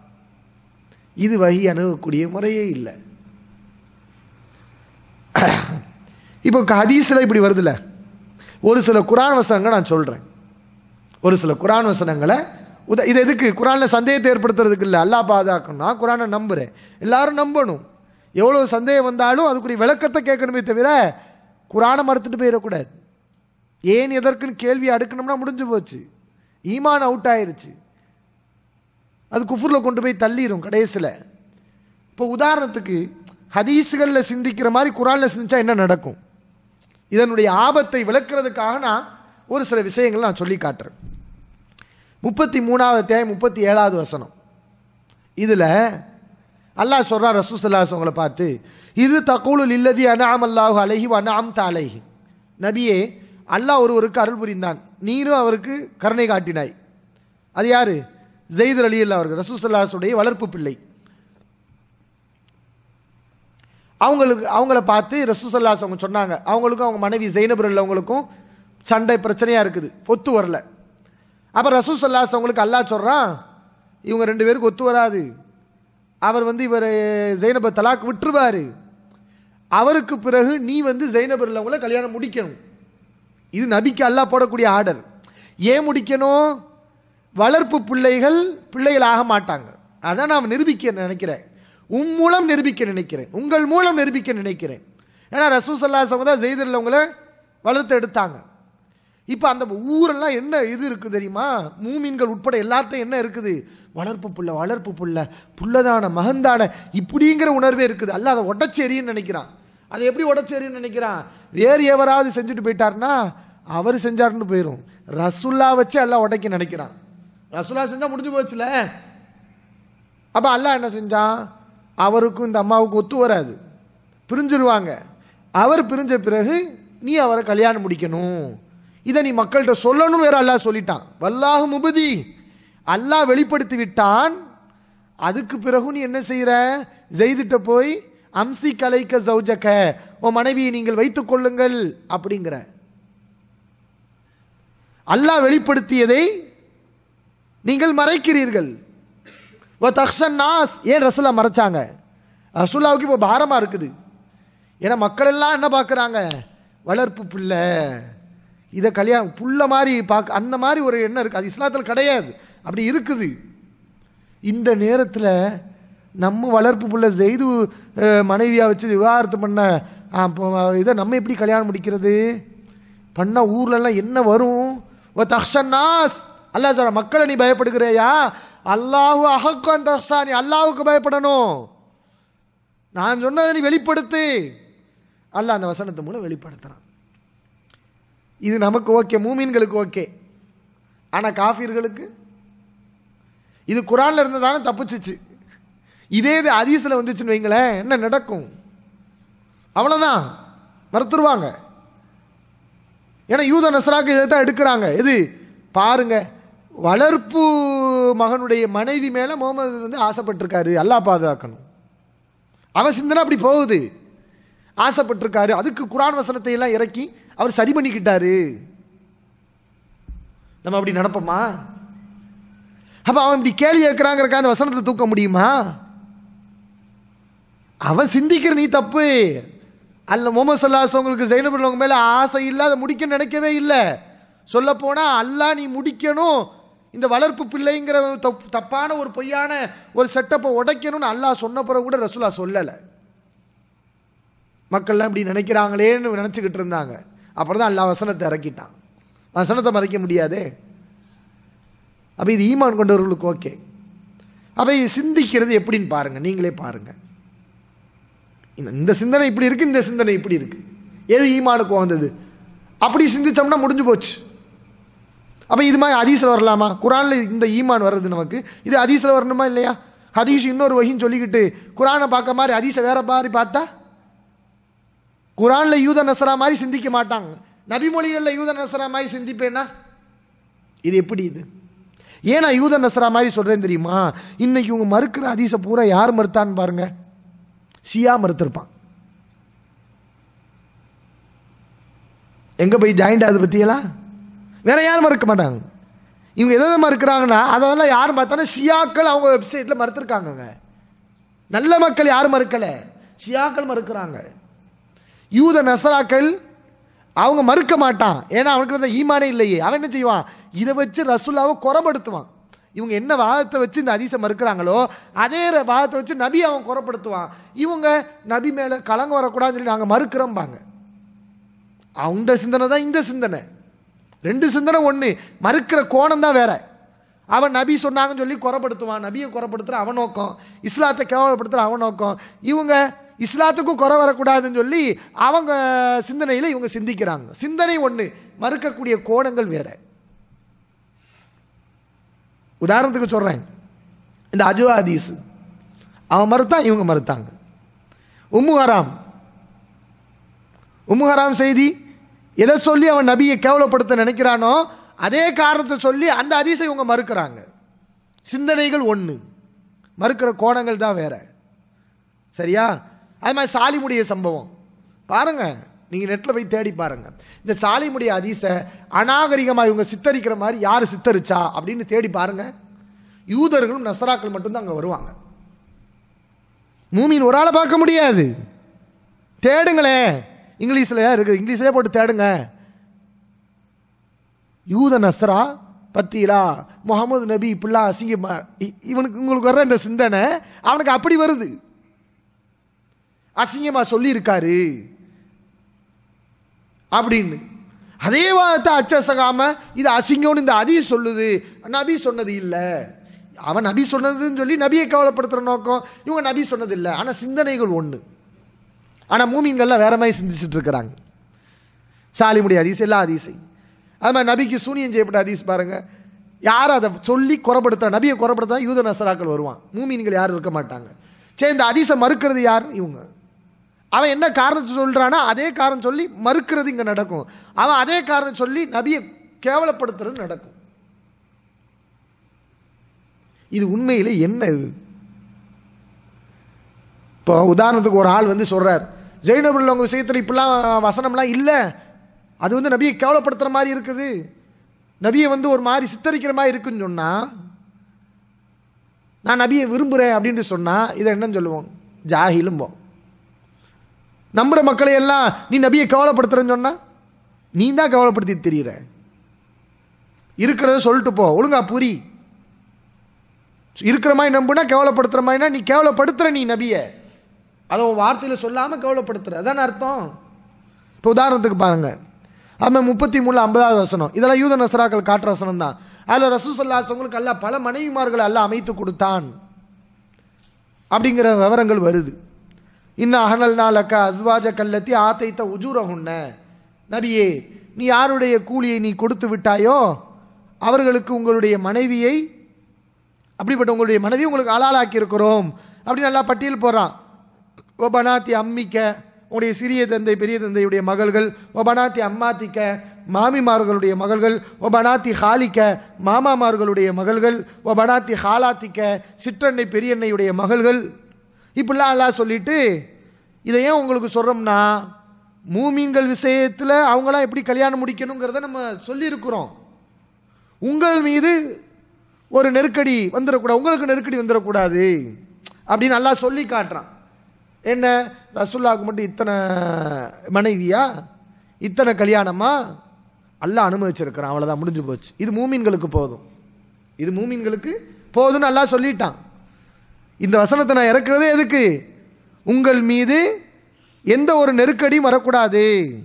இது வகி அணுகக்கூடிய முறையே இல்லை இப்போ ஹதீஸில் இப்படி வருதுல்ல ஒரு சில குரான் வசனங்கள் நான் சொல்கிறேன் ஒரு சில குரான் வசனங்களை உத இது எதுக்கு குரானில் சந்தேகத்தை ஏற்படுத்துறதுக்கு இல்லை அல்லா பாதுகாக்கணும் நான் குரானை நம்புகிறேன் எல்லாரும் நம்பணும் எவ்வளோ சந்தேகம் வந்தாலும் அதுக்குரிய விளக்கத்தை கேட்கணுமே தவிர குரானை மறுத்துட்டு போயிடக்கூடாது ஏன் எதற்குன்னு கேள்வி அடுக்கணும்னா முடிஞ்சு போச்சு ஈமான் அவுட் ஆயிருச்சு அது குஃபுரில் கொண்டு போய் தள்ளிடும் கடைசியில் இப்போ உதாரணத்துக்கு ஹதீஸுகளில் சிந்திக்கிற மாதிரி குரானில் சிந்திச்சா என்ன நடக்கும் இதனுடைய ஆபத்தை விளக்குறதுக்காக நான் ஒரு சில விஷயங்கள் நான் சொல்லி காட்டுறேன் முப்பத்தி மூணாவது அத்தியாயம் முப்பத்தி ஏழாவது வசனம் இதில் அல்லாஹ் சொல்கிறார் ரசூசல்லாஸ் அவங்கள பார்த்து இது தகூலுல் இல்லதி அனாம் அல்லாஹு அலஹி அனாம் தாலைஹி நபியே அல்லாஹ் ஒருவருக்கு அருள் புரிந்தான் நீரும் அவருக்கு கருணை காட்டினாய் அது யாரு ஜெயித் அலி அல்லா அவர்கள் ரசூசல்லாஸுடைய வளர்ப்பு பிள்ளை அவங்களுக்கு அவங்கள பார்த்து ரசூசல்லாஸ் அவங்க சொன்னாங்க அவங்களுக்கும் அவங்க மனைவி ஜெயினபுர் அவங்களுக்கும் சண்டை பிரச்சனையாக இருக்குது ஒத்து வரல அப்போ ரசூசல்லாஸ் அவங்களுக்கு அல்லாஹ் சொல்கிறான் இவங்க ரெண்டு பேருக்கு ஒத்து வராது அவர் வந்து இவர் ஜெயினப தலாக் விட்டுருவாரு அவருக்கு பிறகு நீ வந்து ஜெயினபர் உள்ளவங்கள கல்யாணம் முடிக்கணும் இது நபிக்கு அல்லாஹ் போடக்கூடிய ஆர்டர் ஏன் முடிக்கணும் வளர்ப்பு பிள்ளைகள் பிள்ளைகள் ஆக மாட்டாங்க அதான் நான் நிரூபிக்க நினைக்கிறேன் உன் மூலம் நிரூபிக்க நினைக்கிறேன் உங்கள் மூலம் நிரூபிக்க நினைக்கிறேன் ஏன்னா ரசூசல்லாசவங்க தான் ஜெயிதர்லவங்கள வளர்த்து எடுத்தாங்க இப்போ அந்த ஊரெல்லாம் என்ன இது இருக்குது தெரியுமா மூமீன்கள் உட்பட எல்லார்ட்டும் என்ன இருக்குது வளர்ப்பு புள்ள வளர்ப்பு புள்ள புள்ளதான மகந்தான இப்படிங்கிற உணர்வே இருக்குது அல்ல அதை உடச்சேரின்னு நினைக்கிறான் அதை எப்படி உடச்சேரின்னு நினைக்கிறான் வேறு எவராவது செஞ்சுட்டு போயிட்டாருன்னா அவர் செஞ்சாருன்னு போயிடும் ரசுல்லா வச்சு எல்லாம் உடைக்க நினைக்கிறான் ரசுல்லா செஞ்சா முடிஞ்சு போச்சுல அப்போ அல்லாஹ் என்ன செஞ்சான் அவருக்கும் இந்த அம்மாவுக்கு ஒத்து வராது பிரிஞ்சிருவாங்க அவர் பிரிஞ்ச பிறகு நீ அவரை கல்யாணம் முடிக்கணும் இதை நீ மக்கள்கிட்ட சொல்லணும் வேற அல்லாஹ் சொல்லிட்டான் வல்லாஹு முபதி அல்லாஹ் வெளிப்படுத்தி விட்டான் அதுக்கு பிறகு நீ என்ன செய்யற ஜெய்திட்ட போய் அம்சி கலைக்க ஜவுஜக்க உன் மனைவியை நீங்கள் வைத்துக் கொள்ளுங்கள் அப்படிங்கிற அல்லாஹ் வெளிப்படுத்தியதை நீங்கள் மறைக்கிறீர்கள் ஓ தக்ஷன் நாஸ் ஏன் ரசுல்லா மறைச்சாங்க ரசுல்லாவுக்கு இப்போ பாரமாக இருக்குது ஏன்னா மக்கள் எல்லாம் என்ன பார்க்குறாங்க வளர்ப்பு பிள்ளை இதை கல்யாணம் புள்ள மாதிரி பார்க்க அந்த மாதிரி ஒரு எண்ணம் இருக்குது அது இஸ்லாத்தில் கிடையாது அப்படி இருக்குது இந்த நேரத்தில் நம்ம வளர்ப்பு புள்ள செய்து மனைவியாக வச்சு விவாகரத்து பண்ண அப்போ இதை நம்ம எப்படி கல்யாணம் முடிக்கிறது பண்ண ஊர்லலாம் என்ன வரும் ஓ தக்ஷன்னாஸ் அல்லாஹ் சொல்ற மக்களை நீ பயப்படுகிறையா அல்லாஹு அஹக்கம் தக்ஷா நீ அல்லாஹுக்கு பயப்படணும் நான் சொன்னதை நீ வெளிப்படுத்து அல்லாஹ் அந்த வசனத்தை மூலம் வெளிப்படுத்துறான் இது நமக்கு ஓகே மூமீன்களுக்கு ஓகே ஆனால் காஃபிர்களுக்கு இது குரான்ல இருந்து தானே தப்பிச்சிச்சு இதே இது அதீஸில் வந்துச்சுன்னு வைங்களேன் என்ன நடக்கும் அவ்வளோதான் மறுத்துருவாங்க ஏன்னா யூத நசராக்கு இதை தான் எடுக்கிறாங்க இது பாருங்க வளர்ப்பு மகனுடைய மனைவி மேலே முகமது வந்து ஆசைப்பட்டிருக்காரு அல்லாஹ் பாதுகாக்கணும் அவன் சிந்தனை அப்படி போகுது ஆசைப்பட்டிருக்காரு அதுக்கு குரான் வசனத்தை எல்லாம் இறக்கி அவர் சரி பண்ணிக்கிட்டாரு நம்ம அப்படி நடப்போமா அப்ப அவன் இப்படி கேள்வி கேட்கிறாங்கிறக்கா அந்த வசனத்தை தூக்க முடியுமா அவன் சிந்திக்கிற நீ தப்பு அல்ல முகமது சல்லாஸ் உங்களுக்கு ஜெயினபுள்ளவங்க மேலே ஆசை இல்லை அதை முடிக்க நினைக்கவே இல்லை சொல்ல போனால் அல்லா நீ முடிக்கணும் இந்த வளர்ப்பு பிள்ளைங்கிற தப்- தப்பான ஒரு பொய்யான ஒரு செட்டப்பை உடைக்கணும்னு அல்லாஹ் சொன்ன பிறகு கூட ரசூலா சொல்லலை மக்கள்லாம் இப்படி நினைக்கிறாங்களேன்னு நினச்சிக்கிட்டு இருந்தாங்க அப்புறம் தான் அல்லாஹ் வசனத்தை இறக்கிட்டான் வசனத்தை மறைக்க முடியாதே அப்போ இது ஈமான் கொண்டவர்களுக்கு ஓகே அப்போ இது சிந்திக்கிறது எப்படின்னு பாருங்க நீங்களே பாருங்க இந்த- இந்த சிந்தனை இப்படி இருக்கு இந்த சிந்தனை இப்படி இருக்கு எது ஈமானுக்கு வந்தது அப்படி சிந்திச்சோம்னா முடிஞ்சு போச்சு அப்போ இது மாதிரி ஹதீஸில் வரலாமா குரானில் இந்த ஈமான் வர்றது நமக்கு இது ஹதீஸில் வரணுமா இல்லையா ஹதீஸ் இன்னொரு வகைன்னு சொல்லிக்கிட்டு குரானை பார்க்க மாதிரி ஹதீஸை வேற மாதிரி பார்த்தா குரானில் யூத நசரா மாதிரி சிந்திக்க மாட்டாங்க நபிமொழிகளில் யூத நசரா மாதிரி சிந்திப்பேன்னா இது எப்படி இது ஏன் நான் யூத நசரா மாதிரி சொல்கிறேன் தெரியுமா இன்னைக்கு இவங்க மறுக்கிற ஹதீஸை பூரா யார் மறுத்தான்னு பாருங்க ஷியா மறுத்திருப்பான் எங்கே போய் ஜாயிண்ட் ஆகுது பற்றியெல்லாம் வேற யாரும் மறுக்க மாட்டாங்க இவங்க எதை எதை மறுக்கிறாங்கன்னா அதெல்லாம் யார் பார்த்தாலும் ஷியாக்கள் அவங்க வெப்சைட்டில் மறுத்துருக்காங்கங்க நல்ல மக்கள் யாரும் மறுக்கலை ஷியாக்கள் மறுக்கிறாங்க யூத நசராக்கள் அவங்க மறுக்க மாட்டான் ஏன்னா அவனுக்கு அந்த ஈமானே இல்லையே அவன் என்ன செய்வான் இதை வச்சு ரசுல்லாவை குறப்படுத்துவான் இவங்க என்ன வாதத்தை வச்சு இந்த அதிசை மறுக்கிறாங்களோ அதே ர- வாதத்தை வச்சு நபி அவன் குறப்படுத்துவான் இவங்க நபி மேலே கலங்க வரக்கூடாதுன்னு சொல்லி நாங்கள் மறுக்கிறோம்பாங்க அந்த சிந்தனை தான் இந்த சிந்தனை ரெண்டு சிந்தனை ஒன்று மறுக்கிற கோணம் தான் வேற அவன் நபி சொன்னாங்கன்னு சொல்லி குறப்படுத்துவான் நபியை குறப்படுத்துகிற அவன் நோக்கம் இஸ்லாத்தை கேவலப்படுத்துகிற அவன் நோக்கம் இவங்க இஸ்லாத்துக்கும் குறை வரக்கூடாதுன்னு சொல்லி அவங்க சிந்தனையில் இவங்க சிந்திக்கிறாங்க சிந்தனை ஒன்று மறுக்கக்கூடிய கோணங்கள் வேற உதாரணத்துக்கு சொல்கிறேன் இந்த அஜுவா ஹதீஸ் அவன் மறுத்தான் இவங்க மறுத்தாங்க உம்மு ஹராம் உம்மு ஹராம் செய்தி எதை சொல்லி அவன் நபியை கேவலப்படுத்த நினைக்கிறானோ அதே காரணத்தை சொல்லி அந்த அதிசை இவங்க மறுக்கிறாங்க சிந்தனைகள் ஒன்று மறுக்கிற கோணங்கள் தான் வேற சரியா அது மாதிரி சாலிமுடைய சம்பவம் பாருங்க நீங்கள் நெட்டில் போய் தேடி பாருங்க இந்த சாலிமுடைய அதிசை அநாகரிகமாக இவங்க சித்தரிக்கிற மாதிரி யார் சித்தரிச்சா அப்படின்னு தேடி பாருங்க யூதர்களும் நசராக்கள் மட்டும்தான் அங்கே வருவாங்க மூமின் ஒரு ஆளை பார்க்க முடியாது தேடுங்களேன் இங்கிலீஷில் இருக்குது இங்கிலீஷ்லேயே போட்டு தேடுங்க யூத நஸ்ரா பத்தியிலா முகமது நபி இப்படிலாம் அசிங்கமா இ- இவனுக்கு உங்களுக்கு வர்ற இந்த சிந்தனை அவனுக்கு அப்படி வருது அசிங்கமா சொல்லியிருக்காரு அப்படின்னு அதே வார்த்தை அச்சசகாம இது அசிங்கம்னு இந்த அதி சொல்லுது நபி சொன்னது இல்லை அவன் நபி சொன்னதுன்னு சொல்லி நபியை கவலைப்படுத்துகிற நோக்கம் இவங்க நபி சொன்னது இல்லை ஆனால் சிந்தனைகள் ஒன்று ஆனால் மூமின்கள்லாம் வேற மாதிரி சிந்திச்சுட்டு இருக்கிறாங்க சாலிமுடி ஹதீஸ் எல்லா ஹதீஸை அது மாதிரி நபிக்கு சூனியம் செய்யப்பட்ட ஹதீஸ் பாருங்க யார் அதை சொல்லி குறப்படுத்த நபியை குறப்படுத்தா யூத நசராக்கள் வருவான் மூமின்கள் யாரும் இருக்க மாட்டாங்க சரி இந்த ஹதீஸை மறுக்கிறது யார் இவங்க அவன் என்ன காரணத்தை சொல்கிறானா அதே காரணம் சொல்லி மறுக்கிறது இங்கே நடக்கும் அவன் அதே காரணம் சொல்லி நபியை கேவலப்படுத்துறது நடக்கும் இது உண்மையில் என்ன இது இப்போ உதாரணத்துக்கு ஒரு ஆள் வந்து சொல்கிறார் ஜெயினபுரில் உங்கள் விஷயத்தில் இப்படிலாம் வசனம்லாம் இல்லை அது வந்து நபியை கேவலப்படுத்துகிற மாதிரி இருக்குது நபியை வந்து ஒரு மாதிரி சித்தரிக்கிற மாதிரி இருக்குன்னு சொன்னால் நான் நபியை விரும்புகிறேன் அப்படின்னு சொன்னால் இதை என்னன்னு சொல்லுவோம் ஜாஹிலும்போம் நம்புகிற மக்களை எல்லாம் நீ நபியை கவலைப்படுத்துறேன்னு சொன்னா நீ தான் கவலைப்படுத்தி தெரியுற இருக்கிறத சொல்லிட்டு போ ஒழுங்கா புரி இருக்கிற மாதிரி நம்புனா கேவலப்படுத்துற மாதிரினா நீ கேவலப்படுத்துற நீ நபியை அதை உன் வார்த்தையில் சொல்லாமல் கேவலப்படுத்துற அதான அர்த்தம் இப்போ உதாரணத்துக்கு பாருங்க அவன் முப்பத்தி மூணு ஐம்பதாவது வசனம் இதெல்லாம் யூத நசராக்கள் காட்டுற வசனம் தான் அதில் ரசூசல்லாசவங்களுக்கு அல்ல பல மனைவிமார்களை அல்ல அமைத்து கொடுத்தான் அப்படிங்கிற விவரங்கள் வருது இன்ன அகனல் நாளக்க அஸ்வாஜ கல்லத்தி ஆத்தைத்த உஜூரகுன்ன நபியே நீ யாருடைய கூலியை நீ கொடுத்து விட்டாயோ அவர்களுக்கு உங்களுடைய மனைவியை அப்படிப்பட்ட உங்களுடைய மனைவி உங்களுக்கு அலாலாக்கி இருக்கிறோம் அப்படி நல்லா பட்டியல் போடுறான் ஓ பனாத்தி அம்மிக்க உங்களுடைய சிறிய தந்தை பெரிய தந்தையுடைய மகள்கள் ஓ பனாத்தி அம்மாத்திக்க மாமிமார்களுடைய மகள்கள் ஓ பனாத்தி ஹாலிக்க மாமாமார்களுடைய மகள்கள் ஓ பனாத்தி ஹாலாத்திக்க சிற்றன்னை பெரியன்னையுடைய மகள்கள் இப்படிலாம் எல்லாம் சொல்லிட்டு இதை ஏன் உங்களுக்கு சொல்கிறோம்னா மூமீன்கள் விஷயத்தில் அவங்களாம் எப்படி கல்யாணம் முடிக்கணுங்கிறத நம்ம சொல்லியிருக்கிறோம் உங்கள் மீது ஒரு நெருக்கடி வந்துடக்கூடாது உங்களுக்கு நெருக்கடி வந்துடக்கூடாது அப்படின்னு நல்லா சொல்லி காட்டுறான் என்ன ரசுல்லாவுக்கு மட்டும் இத்தனை மனைவியா இத்தனை கல்யாணமா அல்லாஹ் அனுமதிச்சிருக்கிறான் அவ்வளோதான் முடிஞ்சு போச்சு இது மூமீன்களுக்கு போதும் இது மூமீன்களுக்கு போதும்னு அல்லாஹ் சொல்லிட்டான் இந்த வசனத்தை நான் இறக்குறதே எதுக்கு உங்கள் மீது எந்த ஒரு நெருக்கடியும் வரக்கூடாது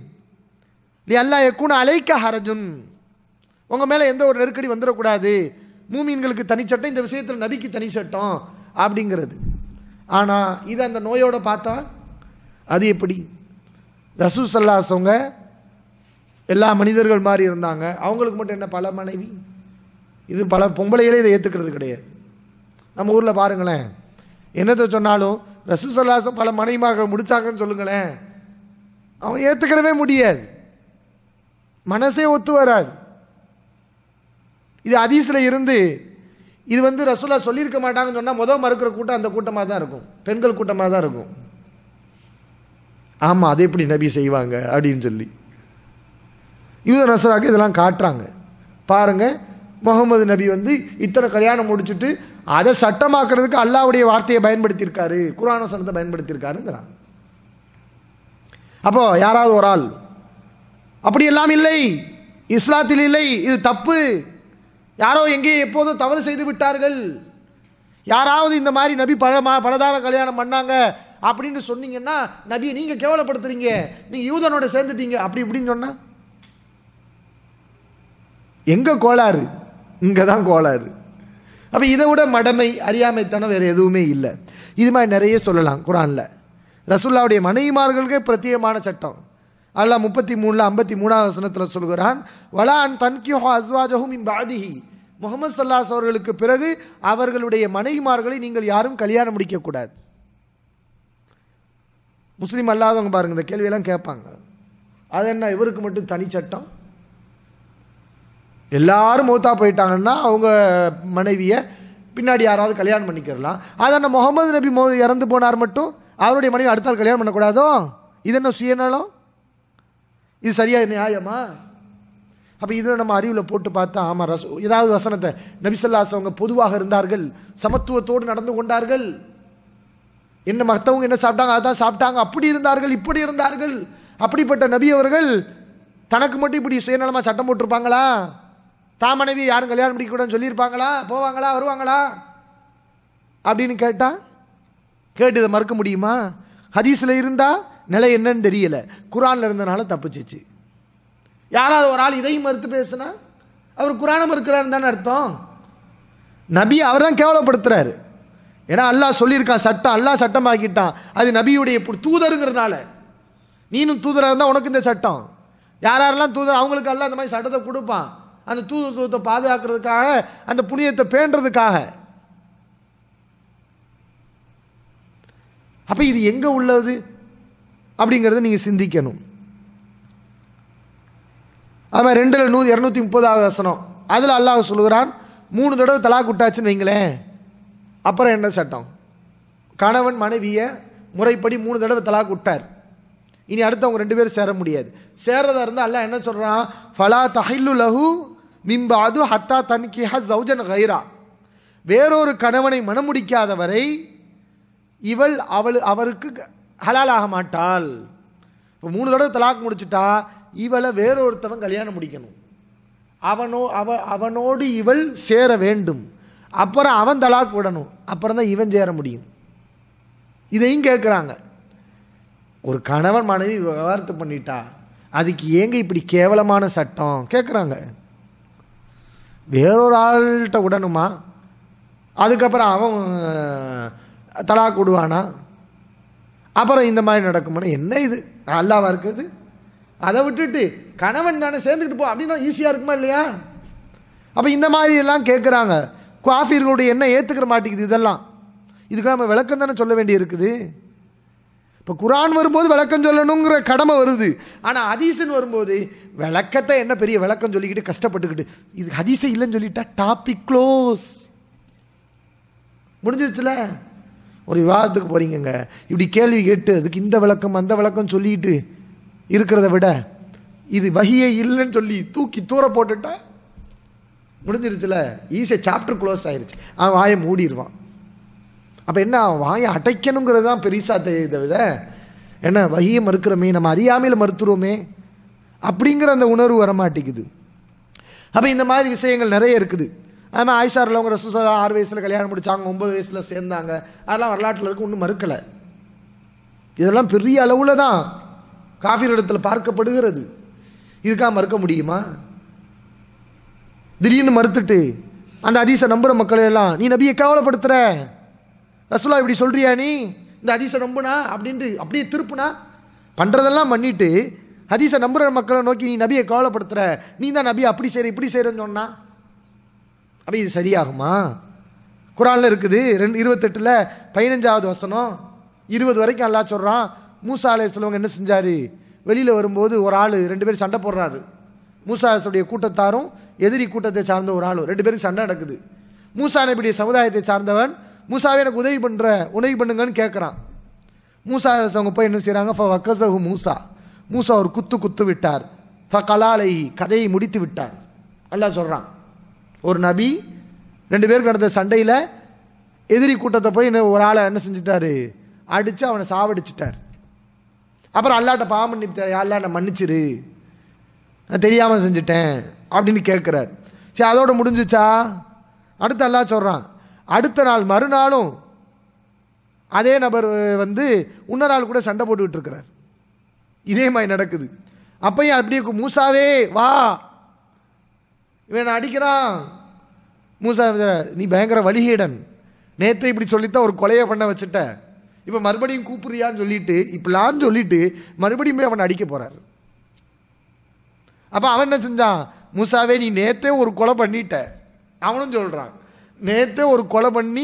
அல்லாஹ் எக்கூன அலைக்க ஹரஜுன் உங்கள் மேலே எந்த ஒரு நெருக்கடி வந்துடக்கூடாது மூமீன்களுக்கு தனிச்சட்டம் இந்த விஷயத்தில் நபிக்கு தனி சட்டம் அப்படிங்கிறது ஆனால் இது அந்த நோயோட பார்த்தா அது எப்படி ரசூ சல்லாசவங்க எல்லா மனிதர்கள் மாதிரி இருந்தாங்க அவங்களுக்கு மட்டும் என்ன பல மனைவி இது பல பொம்பளைகளே இதை ஏற்றுக்கிறது கிடையாது நம்ம ஊரில் பாருங்களேன் என்னத்தை சொன்னாலும் ரசூ சல்லாசம் பல மனைவிமார்கள் முடிச்சாங்கன்னு சொல்லுங்களேன் அவன் ஏற்றுக்கிறவே முடியாது மனசே ஒத்து வராது இது அதீஸில் இருந்து இது வந்து ரசூலா சொல்லியிருக்க மாட்டாங்கன்னு சொன்னால் முதல் மறுக்கிற கூட்டம் அந்த கூட்டமாக தான் இருக்கும் பெண்கள் கூட்டமாக தான் இருக்கும் ஆமாம் அதை எப்படி நபி செய்வாங்க அப்படின்னு சொல்லி யூத நசராக்கு இதெல்லாம் காட்டுறாங்க பாருங்க முகமது நபி வந்து இத்தனை கல்யாணம் முடிச்சுட்டு அதை சட்டமாக்குறதுக்கு அல்லாவுடைய வார்த்தையை பயன்படுத்தியிருக்காரு குரான சனத்தை பயன்படுத்தியிருக்காருங்கிறான் அப்போ யாராவது ஒரு ஆள் அப்படி எல்லாம் இல்லை இஸ்லாத்தில் இல்லை இது தப்பு யாரோ எங்கே எப்போதும் தவறு செய்து விட்டார்கள் யாராவது இந்த மாதிரி நபி பல மா பலதார கல்யாணம் பண்ணாங்க அப்படின்னு சொன்னீங்கன்னா நபியை நீங்கள் கேவலப்படுத்துறீங்க நீங்கள் யூதனோட சேர்ந்துட்டீங்க அப்படி இப்படின்னு சொன்னா எங்க கோளாறு இங்கே தான் கோளாறு அப்போ இதை விட மடமை அறியாமைத்தனம் வேறு எதுவுமே இல்லை இது மாதிரி நிறைய சொல்லலாம் குரானில் ரசுல்லாவுடைய மனைவிமார்களுக்கே பிரத்யேகமான சட்டம் அல்லாஹ் முப்பத்தி மூணில் ஐம்பத்தி மூணாவது வசனத்தில் சொல்கிறான் வலான் தன்கியோ அஸ்வாஜஹும் இம் பாதிஹி முகமது சல்லாஸ் அவர்களுக்கு பிறகு அவர்களுடைய மனைவிமார்களை நீங்கள் யாரும் கல்யாணம் முடிக்கக்கூடாது முஸ்லீம் அல்லாதவங்க பாருங்க இந்த கேள்வியெல்லாம் கேட்பாங்க அது என்ன இவருக்கு மட்டும் தனி சட்டம் எல்லாரும் மௌத்தா போயிட்டாங்கன்னா அவங்க மனைவியை பின்னாடி யாராவது கல்யாணம் பண்ணிக்கிறலாம் அது என்ன முகமது நபி மௌ இறந்து போனார் மட்டும் அவருடைய மனைவி அடுத்த ஆள் கல்யாணம் பண்ணக்கூடாதோ இது என்ன சுயநலம் இது சரியா நியாயமா அப்போ இதில் நம்ம அறிவில் போட்டு பார்த்தா ஆமாம் ரச ஏதாவது வசனத்தை நபிசல்லாஸ் அவங்க பொதுவாக இருந்தார்கள் சமத்துவத்தோடு நடந்து கொண்டார்கள் என்ன மற்றவங்க என்ன சாப்பிட்டாங்க அதான் சாப்பிட்டாங்க அப்படி இருந்தார்கள் இப்படி இருந்தார்கள் அப்படிப்பட்ட நபி அவர்கள் தனக்கு மட்டும் இப்படி சுயநலமாக சட்டம் போட்டிருப்பாங்களா தான் மனைவி யாரும் கல்யாணம் முடிக்கக்கூடாதுன்னு சொல்லியிருப்பாங்களா போவாங்களா வருவாங்களா அப்படின்னு கேட்டா கேட்டு இதை மறுக்க முடியுமா ஹதீஸில் இருந்தால் நிலை என்னன்னு தெரியல குரானில் இருந்தனால தப்பிச்சிச்சு யாராவது ஒரு ஆள் இதையும் மறுத்து பேசுனா அவர் குரானை மறுக்கிறாருன்னு தானே அர்த்தம் நபி அவர் தான் கேவலப்படுத்துறாரு ஏன்னா அல்லாஹ் சொல்லியிருக்கான் சட்டம் அல்லாஹ் சட்டமாக்கிட்டான் அது நபியுடைய பு- தூதருங்கிறனால நீனும் தூதராக இருந்தால் உனக்கு இந்த சட்டம் யார் யாரெல்லாம் தூதர் அவங்களுக்கு எல்லாம் அந்த மாதிரி சட்டத்தை கொடுப்பான் அந்த தூதத்துவத்தை பாதுகாக்கிறதுக்காக அந்த புனியத்தை பேணுறதுக்காக அப்போ இது எங்கே உள்ளது அப்படிங்கிறத நீங்கள் சிந்திக்கணும் அவன் ரெண்டில் நூ இரநூத்தி முப்பதாவது வசனம் அதில் அல்லாஹ் சொல்லுகிறான் மூணு தடவை தலாக் விட்டாச்சுன்னு வைங்களேன் அப்புறம் என்ன சட்டம் கணவன் மனைவியை முறைப்படி மூணு தடவை தலாக் விட்டார் இனி அடுத்தவங்க ரெண்டு பேரும் சேர முடியாது சேர்றதா இருந்தால் அல்லாஹ் என்ன சொல்கிறான் ஃபலா தஹில்லு லஹு மிம்பாது ஹத்தா தன்கிஹ ஜௌஜன் கைரா வேறொரு கணவனை மணமுடிக்காத வரை இவள் அவள் அவருக்கு ஹலாலாக மாட்டாள் இப்போ மூணு தடவை தலாக் முடிச்சிட்டா இவளை வேறொருத்தவன் கல்யாணம் முடிக்கணும் அவனோ அவ அவனோடு இவள் சேர வேண்டும் அப்புறம் அவன் தலாக் விடணும் அப்புறம் தான் இவன் சேர முடியும் இதையும் கேட்குறாங்க ஒரு கணவன் மனைவி விவகாரத்து பண்ணிட்டா அதுக்கு ஏங்க இப்படி கேவலமான சட்டம் கேட்குறாங்க வேறொரு ஆள்கிட்ட விடணுமா அதுக்கப்புறம் அவன் தலாக் விடுவானா அப்புறம் இந்த மாதிரி நடக்குமானா என்ன இது அல்லாவா இருக்குது அதை விட்டுட்டு கணவன் தானே சேர்ந்துக்கிட்டு போ அப்படின்னா ஈஸியாக இருக்குமா இல்லையா அப்போ இந்த மாதிரி எல்லாம் கேட்குறாங்க குவாஃபிர்களுடைய என்ன ஏற்றுக்கிற மாட்டேங்குது இதெல்லாம் இதுக்கு நம்ம விளக்கம் தானே சொல்ல வேண்டி இருக்குது இப்போ குரான் வரும்போது விளக்கம் சொல்லணுங்கிற கடமை வருது ஆனால் ஹதீஸ்னு வரும்போது விளக்கத்தை என்ன பெரிய விளக்கம் சொல்லிக்கிட்டு கஷ்டப்பட்டுக்கிட்டு இது ஹதீஸே இல்லைன்னு சொல்லிட்டா டாபிக் க்ளோஸ் முடிஞ்சிருச்சுல ஒரு விவாதத்துக்கு போறீங்கங்க இப்படி கேள்வி கேட்டு அதுக்கு இந்த விளக்கம் அந்த விளக்கம் சொல்லிட்டு இருக்கிறத விட இது வகியே இல்லைன்னு சொல்லி தூக்கி தூர போட்டுட்டா முடிஞ்சிருச்சுல ஈஸியாக சாப்டர் க்ளோஸ் ஆயிருச்சு அவன் வாயை மூடிடுவான் அப்போ என்ன அவன் வாயை அடைக்கணுங்கிறது தான் பெருசா தெரியுதை விட என்ன வகியை மறுக்கிறோமே நம்ம அறியாமையில் மறுத்துருவோமே அப்படிங்கிற அந்த உணர்வு வர மாட்டேங்குது அப்போ இந்த மாதிரி விஷயங்கள் நிறைய இருக்குது அதுமாதிரி ஆயிஷா உள்ளவங்க ரசூசலா ஆறு வயசில் கல்யாணம் முடிச்சாங்க ஒன்பது வயசில் சேர்ந்தாங்க அதெல்லாம் வரலாற்றில் இருக்கு ஒன்றும் மறுக்கலை இதெல்லாம் பெரிய அளவில் தான் காஃபிர் இடத்துல பார்க்கப்படுகிறது இதுக்காக மறுக்க முடியுமா திடீர்னு மறுத்துட்டு அந்த அதீச நம்புகிற மக்களை எல்லாம் நீ நபியை கேவலப்படுத்துற ரசூலா இப்படி சொல்றியா நீ இந்த ஹதீஸை நம்புனா அப்படின்ட்டு அப்படியே திருப்புனா பண்ணுறதெல்லாம் பண்ணிட்டு ஹதீஸை நம்புகிற மக்களை நோக்கி நீ நபியை கவலைப்படுத்துற நீ தான் நபியை அப்படி செய்கிற இப்படி செய்கிறன்னு சொன்னா அப்போ இது சரியாகுமா குரானில் இருக்குது ரெண்டு இருபத்தெட்டில் பதினஞ்சாவது வசனம் இருபது வரைக்கும் அல்லாஹ் சொல்கிறான் மூசா அலையாஸ்லவங்க என்ன செஞ்சார் வெளியில் வரும்போது ஒரு ஆள் ரெண்டு பேரும் சண்டை போடுறாரு மூசா அலையாஸ்லுடைய கூட்டத்தாரும் எதிரி கூட்டத்தை சார்ந்த ஒரு ஆளும் ரெண்டு பேரும் சண்டை நடக்குது மூசா நபியுடைய சமுதாயத்தை சார்ந்தவன் மூசாவே எனக்கு உதவி பண்ணுற உதவி பண்ணுங்கன்னு கேட்குறான் மூசா அலையாஸ் அவங்க போய் என்ன செய்கிறாங்க ஃப வக்கசஹு மூசா மூசா ஒரு குத்து குத்து விட்டார் ஃப கலாலை கதையை முடித்து விட்டார் அல்லாஹ் சொல்கிறான் ஒரு நபி ரெண்டு பேருக்கு நடந்த சண்டையில் எதிரி கூட்டத்தை போய் இன்னும் ஒரு ஆளை என்ன செஞ்சிட்டாரு அடித்து அவனை சாவடிச்சிட்டார் அப்புறம் அல்லாட்ட பாவம் மன்னித்தார் அல்லா நான் மன்னிச்சிரு நான் தெரியாமல் செஞ்சுட்டேன் அப்படின்னு கேட்குறார் சரி அதோட முடிஞ்சுச்சா அடுத்து அல்லாஹ் சொல்கிறான் அடுத்த நாள் மறுநாளும் அதே நபர் வந்து இன்னொரு நாள் கூட சண்டை போட்டுக்கிட்டு இருக்கிறார் இதே மாதிரி நடக்குது அப்பயும் அப்படியே கு- மூசாவே வா இவன் என்னை அடிக்கிறான் மூசா நீ பயங்கர வலிகீடன் நேற்று இப்படி சொல்லித்தான் ஒரு கொலையை பண்ண வச்சுட்ட இப்போ மறுபடியும் கூப்பிடுறியான்னு சொல்லிட்டு இப்படிலாம் சொல்லிட்டு மறுபடியும் போய் அவனை அடிக்க போறாரு அப்போ அவன் என்ன செஞ்சான் மூசாவே நீ நேத்தே ஒரு கொலை பண்ணிட்ட அவனும் சொல்றான் நேத்தே ஒரு கொலை பண்ணி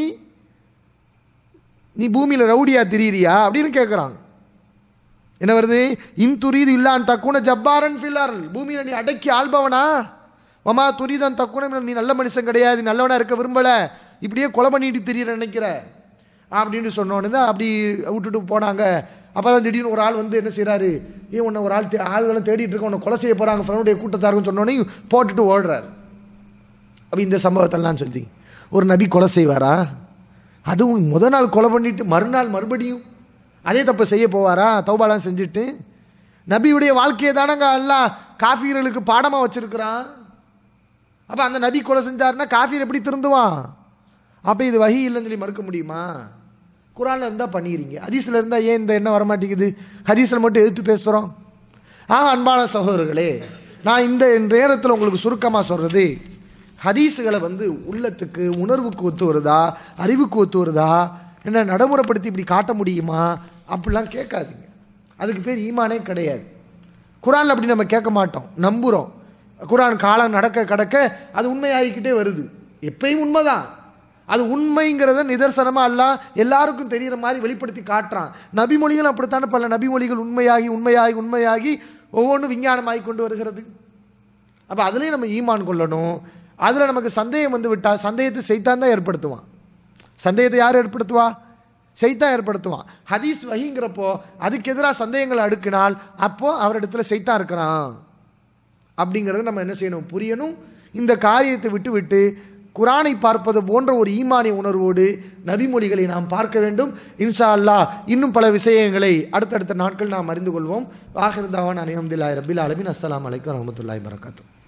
நீ பூமியில் ரவுடியா திரியிறியா அப்படின்னு கேட்குறான் என்ன வருது இன் துரீது இல்லான் தக்குன ஜப்பாரன் ஃபில்லாரல் பூமியில் நீ அடக்கி ஆள்பவனா மமா துரிதன் தக்குன நீ நல்ல மனுஷன் கிடையாது நீ நல்லவனா இருக்க விரும்பல இப்படியே கொலை பண்ணிட்டு தெரியற நினைக்கிற அப்படின்னு சொன்னோன்னு தான் அப்படி விட்டுட்டு போனாங்க அப்போ தான் திடீர்னு ஒரு ஆள் வந்து என்ன செய்றாரு ஏன் உன்னை ஒரு ஆள் தே ஆள்களை தேடிட்டு இருக்க உன்னை கொலை செய்ய போகிறாங்க ஃப்ரெண்டுடைய கூட்டத்தாருன்னு சொன்னோன்னே போட்டுட்டு ஓடுறாரு அப்போ இந்த சம்பவத்தெல்லாம் சொல்லி ஒரு நபி கொலை செய்வாரா அதுவும் முத நாள் கொலை பண்ணிட்டு மறுநாள் மறுபடியும் அதே தப்பை செய்ய போவாரா தௌபாலாம் செஞ்சுட்டு நபியுடைய வாழ்க்கையை தானங்க எல்லாம் காஃபீர்களுக்கு பாடமாக வச்சிருக்கிறான் அப்போ அந்த நபி கொலை செஞ்சாருன்னா காஃபீர் எப்படி திருந்துவான் அப்போ இது வகி இல்லைன்னு சொல்லி மறுக்க முடியுமா குரானில் இருந்தால் பண்ணிக்கிறீங்க ஹதீஸில் இருந்தால் ஏன் இந்த எண்ணம் வரமாட்டேங்குது ஹதீஸில் மட்டும் எதிர்த்து பேசுகிறோம் ஆ அன்பான சகோதரர்களே நான் இந்த நேரத்தில் உங்களுக்கு சுருக்கமாக சொல்கிறது ஹதீஸுகளை வந்து உள்ளத்துக்கு உணர்வுக்கு ஒத்து வருதா அறிவுக்கு ஒத்து வருதா என்ன நடைமுறைப்படுத்தி இப்படி காட்ட முடியுமா அப்படிலாம் கேட்காதீங்க அதுக்கு பேர் ஈமானே கிடையாது குரானில் அப்படி நம்ம கேட்க மாட்டோம் நம்புகிறோம் குரான் காலம் நடக்க கடக்க அது உண்மையாகிக்கிட்டே வருது எப்பயும் உண்மைதான் அது உண்மைங்கிறத நிதர்சனமாக அல்ல எல்லாருக்கும் தெரிகிற மாதிரி வெளிப்படுத்தி காட்டுறான் நபிமொழிகள் அப்படித்தானே பல நபிமொழிகள் உண்மையாகி உண்மையாகி உண்மையாகி ஒவ்வொன்றும் விஞ்ஞானமாகி கொண்டு வருகிறது அப்போ அதுலேயும் நம்ம ஈமான் கொள்ளணும் அதில் நமக்கு சந்தேகம் வந்து விட்டால் சந்தேகத்தை செய்தான் தான் ஏற்படுத்துவான் சந்தேகத்தை யார் ஏற்படுத்துவா செய்தான் ஏற்படுத்துவான் ஹதீஸ் வகிங்கிறப்போ அதுக்கு எதிராக சந்தேகங்களை அடுக்கினால் அப்போ அவரிடத்துல செய்தான் இருக்கிறான் அப்படிங்கிறத நம்ம என்ன செய்யணும் புரியணும் இந்த காரியத்தை விட்டு விட்டு குரானை பார்ப்பது போன்ற ஒரு ஈமானிய உணர்வோடு நபிமொழிகளை நாம் பார்க்க வேண்டும் இன்ஷா அல்லாஹ் இன்னும் பல விஷயங்களை அடுத்தடுத்த நாட்கள் நாம் அறிந்து கொள்வோம் வாஹிர்தாவான் அனிஹம்துல்லாய் ரபில் ஆலமின் அஸ்ஸலாமு அலைக்கும் வரஹ்மத்துல்லாஹி வரகாத்துஹு